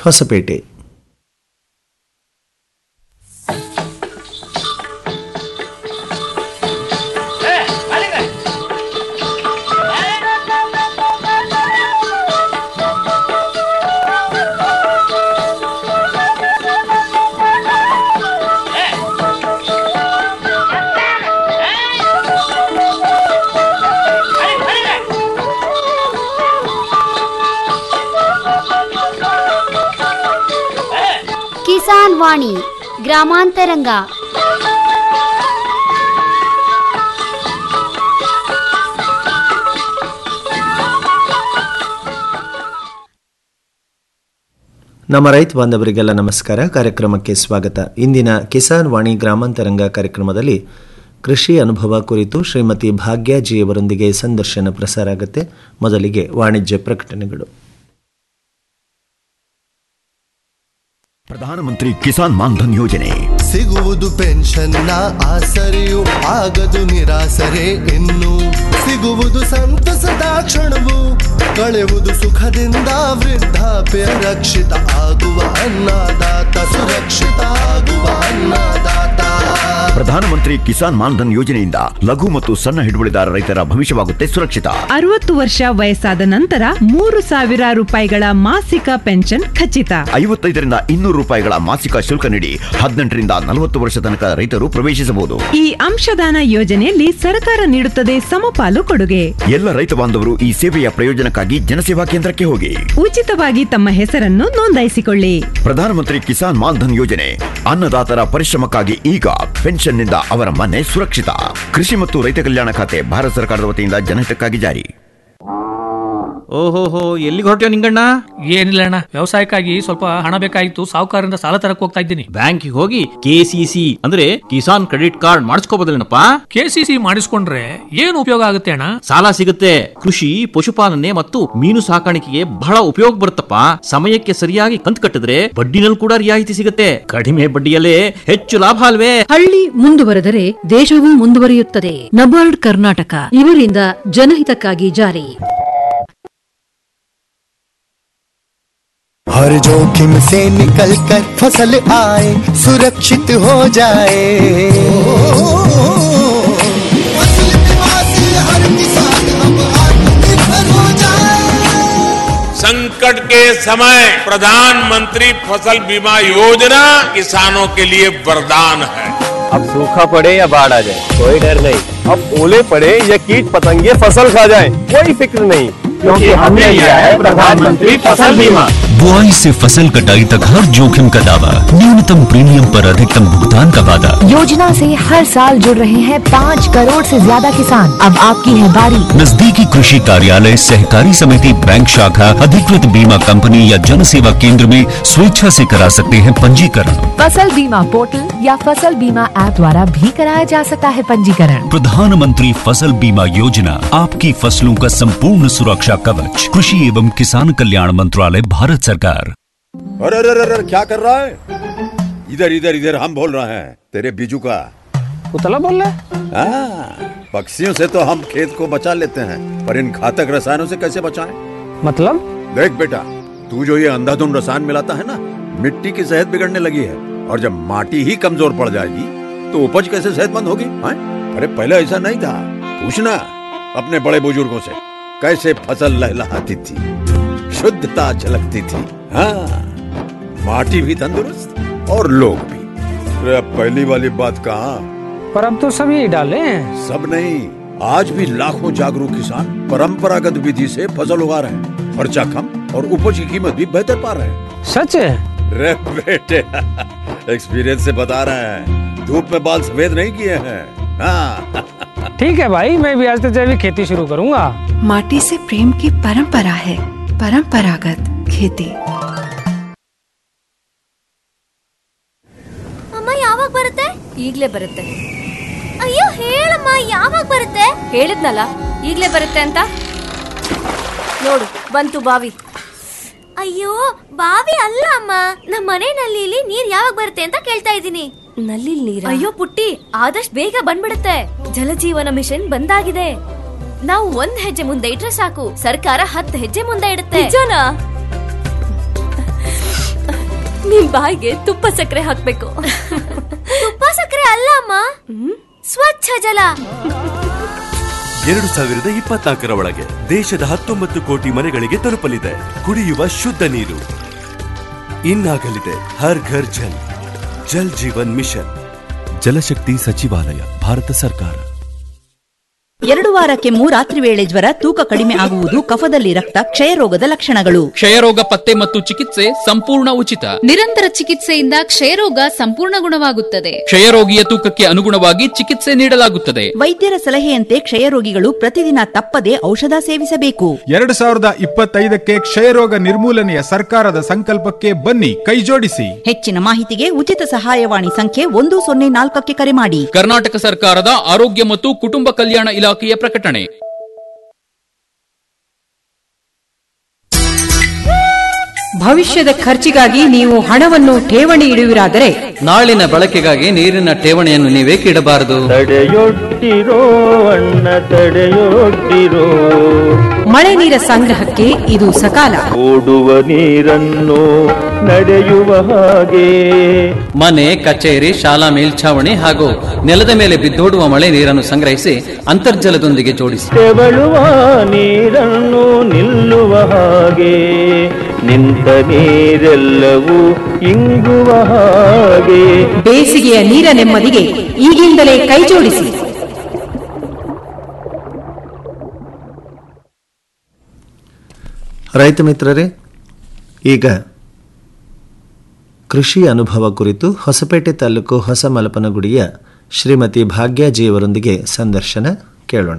ಹೊಸಪೇಟೆ ಕಿಸಾನ್ ವಾಣಿ ಗ್ರಾಮಾಂತರಂಗ ನಮ್ಮ ರೈತ ಬಾಂಧವರಿಗೆಲ್ಲ ನಮಸ್ಕಾರ ಕಾರ್ಯಕ್ರಮಕ್ಕೆ ಸ್ವಾಗತ ಇಂದಿನ ಕಿಸಾನ್ ವಾಣಿ ಗ್ರಾಮಾಂತರಂಗ ಕಾರ್ಯಕ್ರಮದಲ್ಲಿ ಕೃಷಿ ಅನುಭವ ಕುರಿತು ಶ್ರೀಮತಿ ಭಾಗ್ಯಾಜಿಯವರೊಂದಿಗೆ ಸಂದರ್ಶನ ಪ್ರಸಾರ ಆಗುತ್ತೆ ಮೊದಲಿಗೆ ವಾಣಿಜ್ಯ ಪ್ರಕಟಣೆಗಳು ಪ್ರಧಾನಮಂತ್ರಿ ಕಿಸಾನ್ ಮಾನ್ಧನ್ ಯೋಜನೆ ಸಿಗುವುದು ಪೆನ್ಷನ್ನ ಆಸರೆಯು ಆಗದು ನಿರಾಸರೆ ಇನ್ನು ಸಿಗುವುದು ಸಂತಸದ ಕ್ಷಣವು ಕಳೆವುದು ಸುಖದಿಂದ ವೃದ್ಧಾಪ್ಯ ರಕ್ಷಿತ ಆಗುವ ಅನ್ನದಾತ ಸುರಕ್ಷಿತ ಆಗುವ ಅನ್ನದಾತ ಪ್ರಧಾನಮಂತ್ರಿ ಕಿಸಾನ್ ಮಾನ್ಧನ್ ಯೋಜನೆಯಿಂದ ಲಘು ಮತ್ತು ಸಣ್ಣ ಹಿಡುವಳಿದಾರ ರೈತರ ಭವಿಷ್ಯವಾಗುತ್ತೆ ಸುರಕ್ಷಿತ ಅರವತ್ತು ವರ್ಷ ವಯಸ್ಸಾದ ನಂತರ ಮೂರು ಸಾವಿರ ರೂಪಾಯಿಗಳ ಮಾಸಿಕ ಪೆನ್ಷನ್ ಖಚಿತ ಐವತ್ತೈದರಿಂದ ಇನ್ನೂರು ರೂಪಾಯಿಗಳ ಮಾಸಿಕ ಶುಲ್ಕ ನೀಡಿ ಹದಿನೆಂಟರಿಂದ ನಲವತ್ತು ವರ್ಷ ತನಕ ರೈತರು ಪ್ರವೇಶಿಸಬಹುದು ಈ ಅಂಶದಾನ ಯೋಜನೆಯಲ್ಲಿ ಸರ್ಕಾರ ನೀಡುತ್ತದೆ ಸಮಪಾಲು ಕೊಡುಗೆ ಎಲ್ಲ ರೈತ ಬಾಂಧವರು ಈ ಸೇವೆಯ ಪ್ರಯೋಜನಕ್ಕಾಗಿ ಜನಸೇವಾ ಕೇಂದ್ರಕ್ಕೆ ಹೋಗಿ ಉಚಿತವಾಗಿ ತಮ್ಮ ಹೆಸರನ್ನು ನೋಂದಾಯಿಸಿಕೊಳ್ಳಿ ಪ್ರಧಾನಮಂತ್ರಿ ಕಿಸಾನ್ ಮಾನ್ಧನ್ ಯೋಜನೆ ಅನ್ನದಾತರ ಪರಿಶ್ರಮಕ್ಕಾಗಿ ಈಗ ಪೆನ್ಷನ್ನಿಂದ ಅವರ ಮನೆ ಸುರಕ್ಷಿತ ಕೃಷಿ ಮತ್ತು ರೈತ ಕಲ್ಯಾಣ ಖಾತೆ ಭಾರತ ಸರ್ಕಾರದ ವತಿಯಿಂದ ಜನಹಿತಕ್ಕಾಗಿ ಜಾರಿ ಓಹೋಹೋ ಎಲ್ಲಿಗೆ ಹೊರಟ್ಯೋ ನಿಂಗಣ್ಣ ಏನಿಲ್ಲ ಅಣ್ಣ ವ್ಯವಸಾಯಕ್ಕಾಗಿ ಸ್ವಲ್ಪ ಹಣ ಬೇಕಾಗಿತ್ತು ಸಾಹುಕಾರರಿಂದ ಸಾಲ ತರಕ್ ಹೋಗ್ತಾ ಇದ್ದೀನಿ ಬ್ಯಾಂಕಿಗೆ ಹೋಗಿ ಕೆ ಸಿ ಸಿ ಅಂದ್ರೆ ಕಿಸಾನ್ ಕ್ರೆಡಿಟ್ ಕಾರ್ಡ್ ಮಾಡಿಸ್ಕೋಬೋದಲ್ಲೇನಪ್ಪ ಕೆ ಸಿ ಸಿ ಮಾಡಿಸ್ಕೊಂಡ್ರೆ ಏನು ಉಪಯೋಗ ಆಗುತ್ತೆ ಅಣ್ಣ ಸಾಲ ಸಿಗುತ್ತೆ ಕೃಷಿ ಪಶುಪಾಲನೆ ಮತ್ತು ಮೀನು ಸಾಕಾಣಿಕೆಗೆ ಬಹಳ ಉಪಯೋಗ ಬರುತ್ತಪ್ಪ ಸಮಯಕ್ಕೆ ಸರಿಯಾಗಿ ಕಂತು ಕಟ್ಟಿದ್ರೆ ಬಡ್ಡಿನಲ್ಲಿ ಕೂಡ ರಿಯಾಯಿತಿ ಸಿಗುತ್ತೆ ಕಡಿಮೆ ಬಡ್ಡಿಯಲ್ಲೇ ಹೆಚ್ಚು ಲಾಭ ಅಲ್ವೇ ಹಳ್ಳಿ ಮುಂದುವರೆದರೆ ದೇಶವೂ ಮುಂದುವರಿಯುತ್ತದೆ ನಬಾರ್ಡ್ ಕರ್ನಾಟಕ ಇವರಿಂದ ಜನಹಿತಕ್ಕಾಗಿ ಜಾರಿ हर जोखिम से निकल कर फसल आए सुरक्षित हो जाए फसल बीमा से हर किसान अब आत्मनिर्भर हो जाए संकट के समय प्रधानमंत्री फसल बीमा योजना किसानों के लिए वरदान है अब सूखा पड़े या बाढ़ आ जाए कोई डर नहीं अब ओले पड़े या कीट पतंगे फसल खा जाए कोई फिक्र नहीं क्योंकि हमने लिया है प्रधानमंत्री फसल बीमा बुआई से फसल कटाई तक हर जोखिम का दावा न्यूनतम प्रीमियम पर अधिकतम भुगतान का वादा योजना से हर साल जुड़ रहे हैं पाँच करोड़ से ज्यादा किसान अब आपकी है बारी नजदीकी कृषि कार्यालय सहकारी समिति बैंक शाखा अधिकृत बीमा कंपनी या जन सेवा केंद्र में स्वेच्छा से करा सकते हैं पंजीकरण फसल बीमा पोर्टल या फसल बीमा ऐप द्वारा भी कराया जा सकता है पंजीकरण प्रधानमंत्री फसल बीमा योजना आपकी फसलों का संपूर्ण सुरक्षा कवच कृषि एवं किसान कल्याण मंत्रालय भारत सरकार अरे अरे अरे क्या कर रहा है इधर इधर इधर हम बोल रहे हैं तेरे बीजू का उतला बोल रहा हाँ, पक्षियों से तो हम खेत को बचा लेते हैं पर इन घातक रसायनों से कैसे बचाएं? मतलब देख बेटा तू जो ये अंधाधुन रसायन मिलाता है ना मिट्टी की सेहत बिगड़ने लगी है और जब माटी ही कमजोर पड़ जाएगी तो उपज कैसे सेहतमंद होगी हाँ? अरे पहले ऐसा नहीं था पूछना अपने बड़े बुजुर्गों से कैसे फसल लहलहाती थी शुद्धता झलकती थी हाँ माटी भी तंदुरुस्त और लोग भी अरे अब पहली वाली बात कहाँ पर अब तो सब यही डाले हैं सब नहीं आज भी लाखों जागरूक किसान परंपरागत विधि से फसल उगा रहे हैं खर्चा कम और उपज की कीमत भी बेहतर पा रहे हैं सच है रे बेटे एक्सपीरियंस से बता रहे हैं धूप में बाल सफेद नहीं किए हैं हाँ ठीक है भाई मैं भी आज से जैविक खेती शुरू करूंगा माटी से प्रेम की परंपरा है परंपरागत खेती ಅಮ್ಮ ಯಾವಾಗ ಬರುತ್ತೆ ಈಗ್ಲೇ ಬರುತ್ತೆ ಅಯ್ಯೋ ಹೇಳಮ್ಮ ಯಾವಾಗ ಬರುತ್ತೆ ಹೇಳಿದ್ನಲ್ಲ ಈಗ್ಲೇ ಬರುತ್ತೆ ಅಂತ ನೋಡು ಬಂತು ಬಾವಿ ಅಯ್ಯೋ ಬಾವಿ ಅಲ್ಲ ಅಮ್ಮ ನಮ್ಮ ಮನೆ ನಲ್ಲಿಲಿ ನೀರ್ ಯಾವಾಗ ಬರುತ್ತೆ ಅಂತ ಕೇಳ್ತಾ ಇದ್ದೀನಿ ನಲ್ಲಿ ನೀರ್ ಅಯ್ಯೋ ಪುಟ್ಟಿ ಆದಷ್ಟು ಬೇಗ ಬಂದ್ಬಿಡುತ್ತೆ ಜಲಜೀವನ ಮಿಷನ್ ಬಂದಾಗಿದೆ ನಾವು ಒಂದ್ ಹೆಜ್ಜೆ ಮುಂದೆ ಇಟ್ರೆ ಸಾಕು ಸರ್ಕಾರ ಹತ್ತು ಹೆಜ್ಜೆ ಮುಂದೆ ಇಡುತ್ತೆ ನಿಜನಾ ನಿಮ್ ಬಾಯಿಗೆ ತುಪ್ಪ ಸಕ್ಕರೆ ಹಾಕ್ಬೇಕು ತುಪ್ಪ ಸಕ್ಕರೆ ಅಲ್ಲ ಅಮ್ಮ ಸ್ವಚ್ಛ ಜಲ ಎರಡು ಸಾವಿರದ ಇಪ್ಪತ್ನಾಲ್ಕರ ಒಳಗೆ ದೇಶದ ಹತ್ತೊಂಬತ್ತು ಕೋಟಿ ಮನೆಗಳಿಗೆ ತಲುಪಲಿದೆ ಕುಡಿಯುವ ಶುದ್ಧ ನೀರು ಇನ್ನಾಗಲಿದೆ ಹರ್ ಘರ್ ಜಲ್ ಜಲ್ ಜೀವನ್ ಮಿಷನ್ ಜಲಶಕ್ತಿ ಸಚಿವಾಲಯ ಭಾರತ ಸರ್ಕಾರ ಎರಡು ವಾರ ಕೆಮ್ಮು ರಾತ್ರಿ ವೇಳೆ ಜ್ವರ ತೂಕ ಕಡಿಮೆ ಆಗುವುದು ಕಫದಲ್ಲಿ ರಕ್ತ ಕ್ಷಯರೋಗದ ಲಕ್ಷಣಗಳು ಕ್ಷಯರೋಗ ಪತ್ತೆ ಮತ್ತು ಚಿಕಿತ್ಸೆ ಸಂಪೂರ್ಣ ಉಚಿತ ನಿರಂತರ ಚಿಕಿತ್ಸೆಯಿಂದ ಕ್ಷಯರೋಗ ಸಂಪೂರ್ಣ ಗುಣವಾಗುತ್ತದೆ ಕ್ಷಯರೋಗಿಯ ತೂಕಕ್ಕೆ ಅನುಗುಣವಾಗಿ ಚಿಕಿತ್ಸೆ ನೀಡಲಾಗುತ್ತದೆ ವೈದ್ಯರ ಸಲಹೆಯಂತೆ ಕ್ಷಯರೋಗಿಗಳು ಪ್ರತಿದಿನ ತಪ್ಪದೆ ಔಷಧ ಸೇವಿಸಬೇಕು ಎರಡು ಸಾವಿರದ ಇಪ್ಪತ್ತೈದಕ್ಕೆ ಕ್ಷಯರೋಗ ನಿರ್ಮೂಲನೆಯ ಸರ್ಕಾರದ ಸಂಕಲ್ಪಕ್ಕೆ ಬನ್ನಿ ಕೈಜೋಡಿಸಿ ಹೆಚ್ಚಿನ ಮಾಹಿತಿಗೆ ಉಚಿತ ಸಹಾಯವಾಣಿ ಸಂಖ್ಯೆ ಒಂದು ಸೊನ್ನೆ ನಾಲ್ಕಕ್ಕೆ ಕರೆ ಮಾಡಿ ಕರ್ನಾಟಕ ಸರ್ಕಾರದ ಆರೋಗ್ಯ ಮತ್ತು ಕುಟುಂಬ ಕಲ್ಯಾಣ ಇಲಾಖೆಯ ಪ್ರಕಟಣೆ ಭವಿಷ್ಯದ ಖರ್ಚಿಗಾಗಿ ನೀವು ಹಣವನ್ನು ಠೇವಣಿ ಇಡುವಿರಾದರೆ ನಾಳಿನ ಬಳಕೆಗಾಗಿ ನೀರಿನ ಠೇವಣಿಯನ್ನು ನೀವೇಕೆ ಇಡಬಾರದು ತಡೆಯೊಡ್ಡಿರೋ ಅಣ್ಣ ತಡೆಯೊಡ್ಡಿರೋ ಮಳೆ ನೀರ ಸಂಗ್ರಹಕ್ಕೆ ಇದು ಸಕಾಲ ಓಡುವ ನೀರನ್ನು ನಡೆಯುವ ಹಾಗೆ ಮನೆ ಕಚೇರಿ ಶಾಲಾ ಮೇಲ್ಛಾವಣಿ ಹಾಗೂ ನೆಲದ ಮೇಲೆ ಬಿದ್ದೋಡುವ ಮಳೆ ನೀರನ್ನು ಸಂಗ್ರಹಿಸಿ ಅಂತರ್ಜಲದೊಂದಿಗೆ ಜೋಡಿಸಿ ತೆವಳುವ ನೀರನ್ನು ನಿಲ್ಲುವ ಹಾಗೆ ನಿಂತ ನೀರೆಲ್ಲವೂ ಇಂಗುವ ಹಾಗೆ ಬೇಸಿಗೆಯ ನೀರ ನೆಮ್ಮದಿಗೆ ಈಗಿಂದಲೇ ಕೈಜೋಡಿಸಿ ರೈತ ಮಿತ್ರರೇ ಈಗ ಕೃಷಿ ಅನುಭವ ಕುರಿತು ಹೊಸಪೇಟೆ ತಾಲೂಕು ಹೊಸ ಮಲಪನಗುಡಿಯ ಶ್ರೀಮತಿ ಭಾಗ್ಯಾಜಿಯವರೊಂದಿಗೆ ಸಂದರ್ಶನ ಕೇಳೋಣ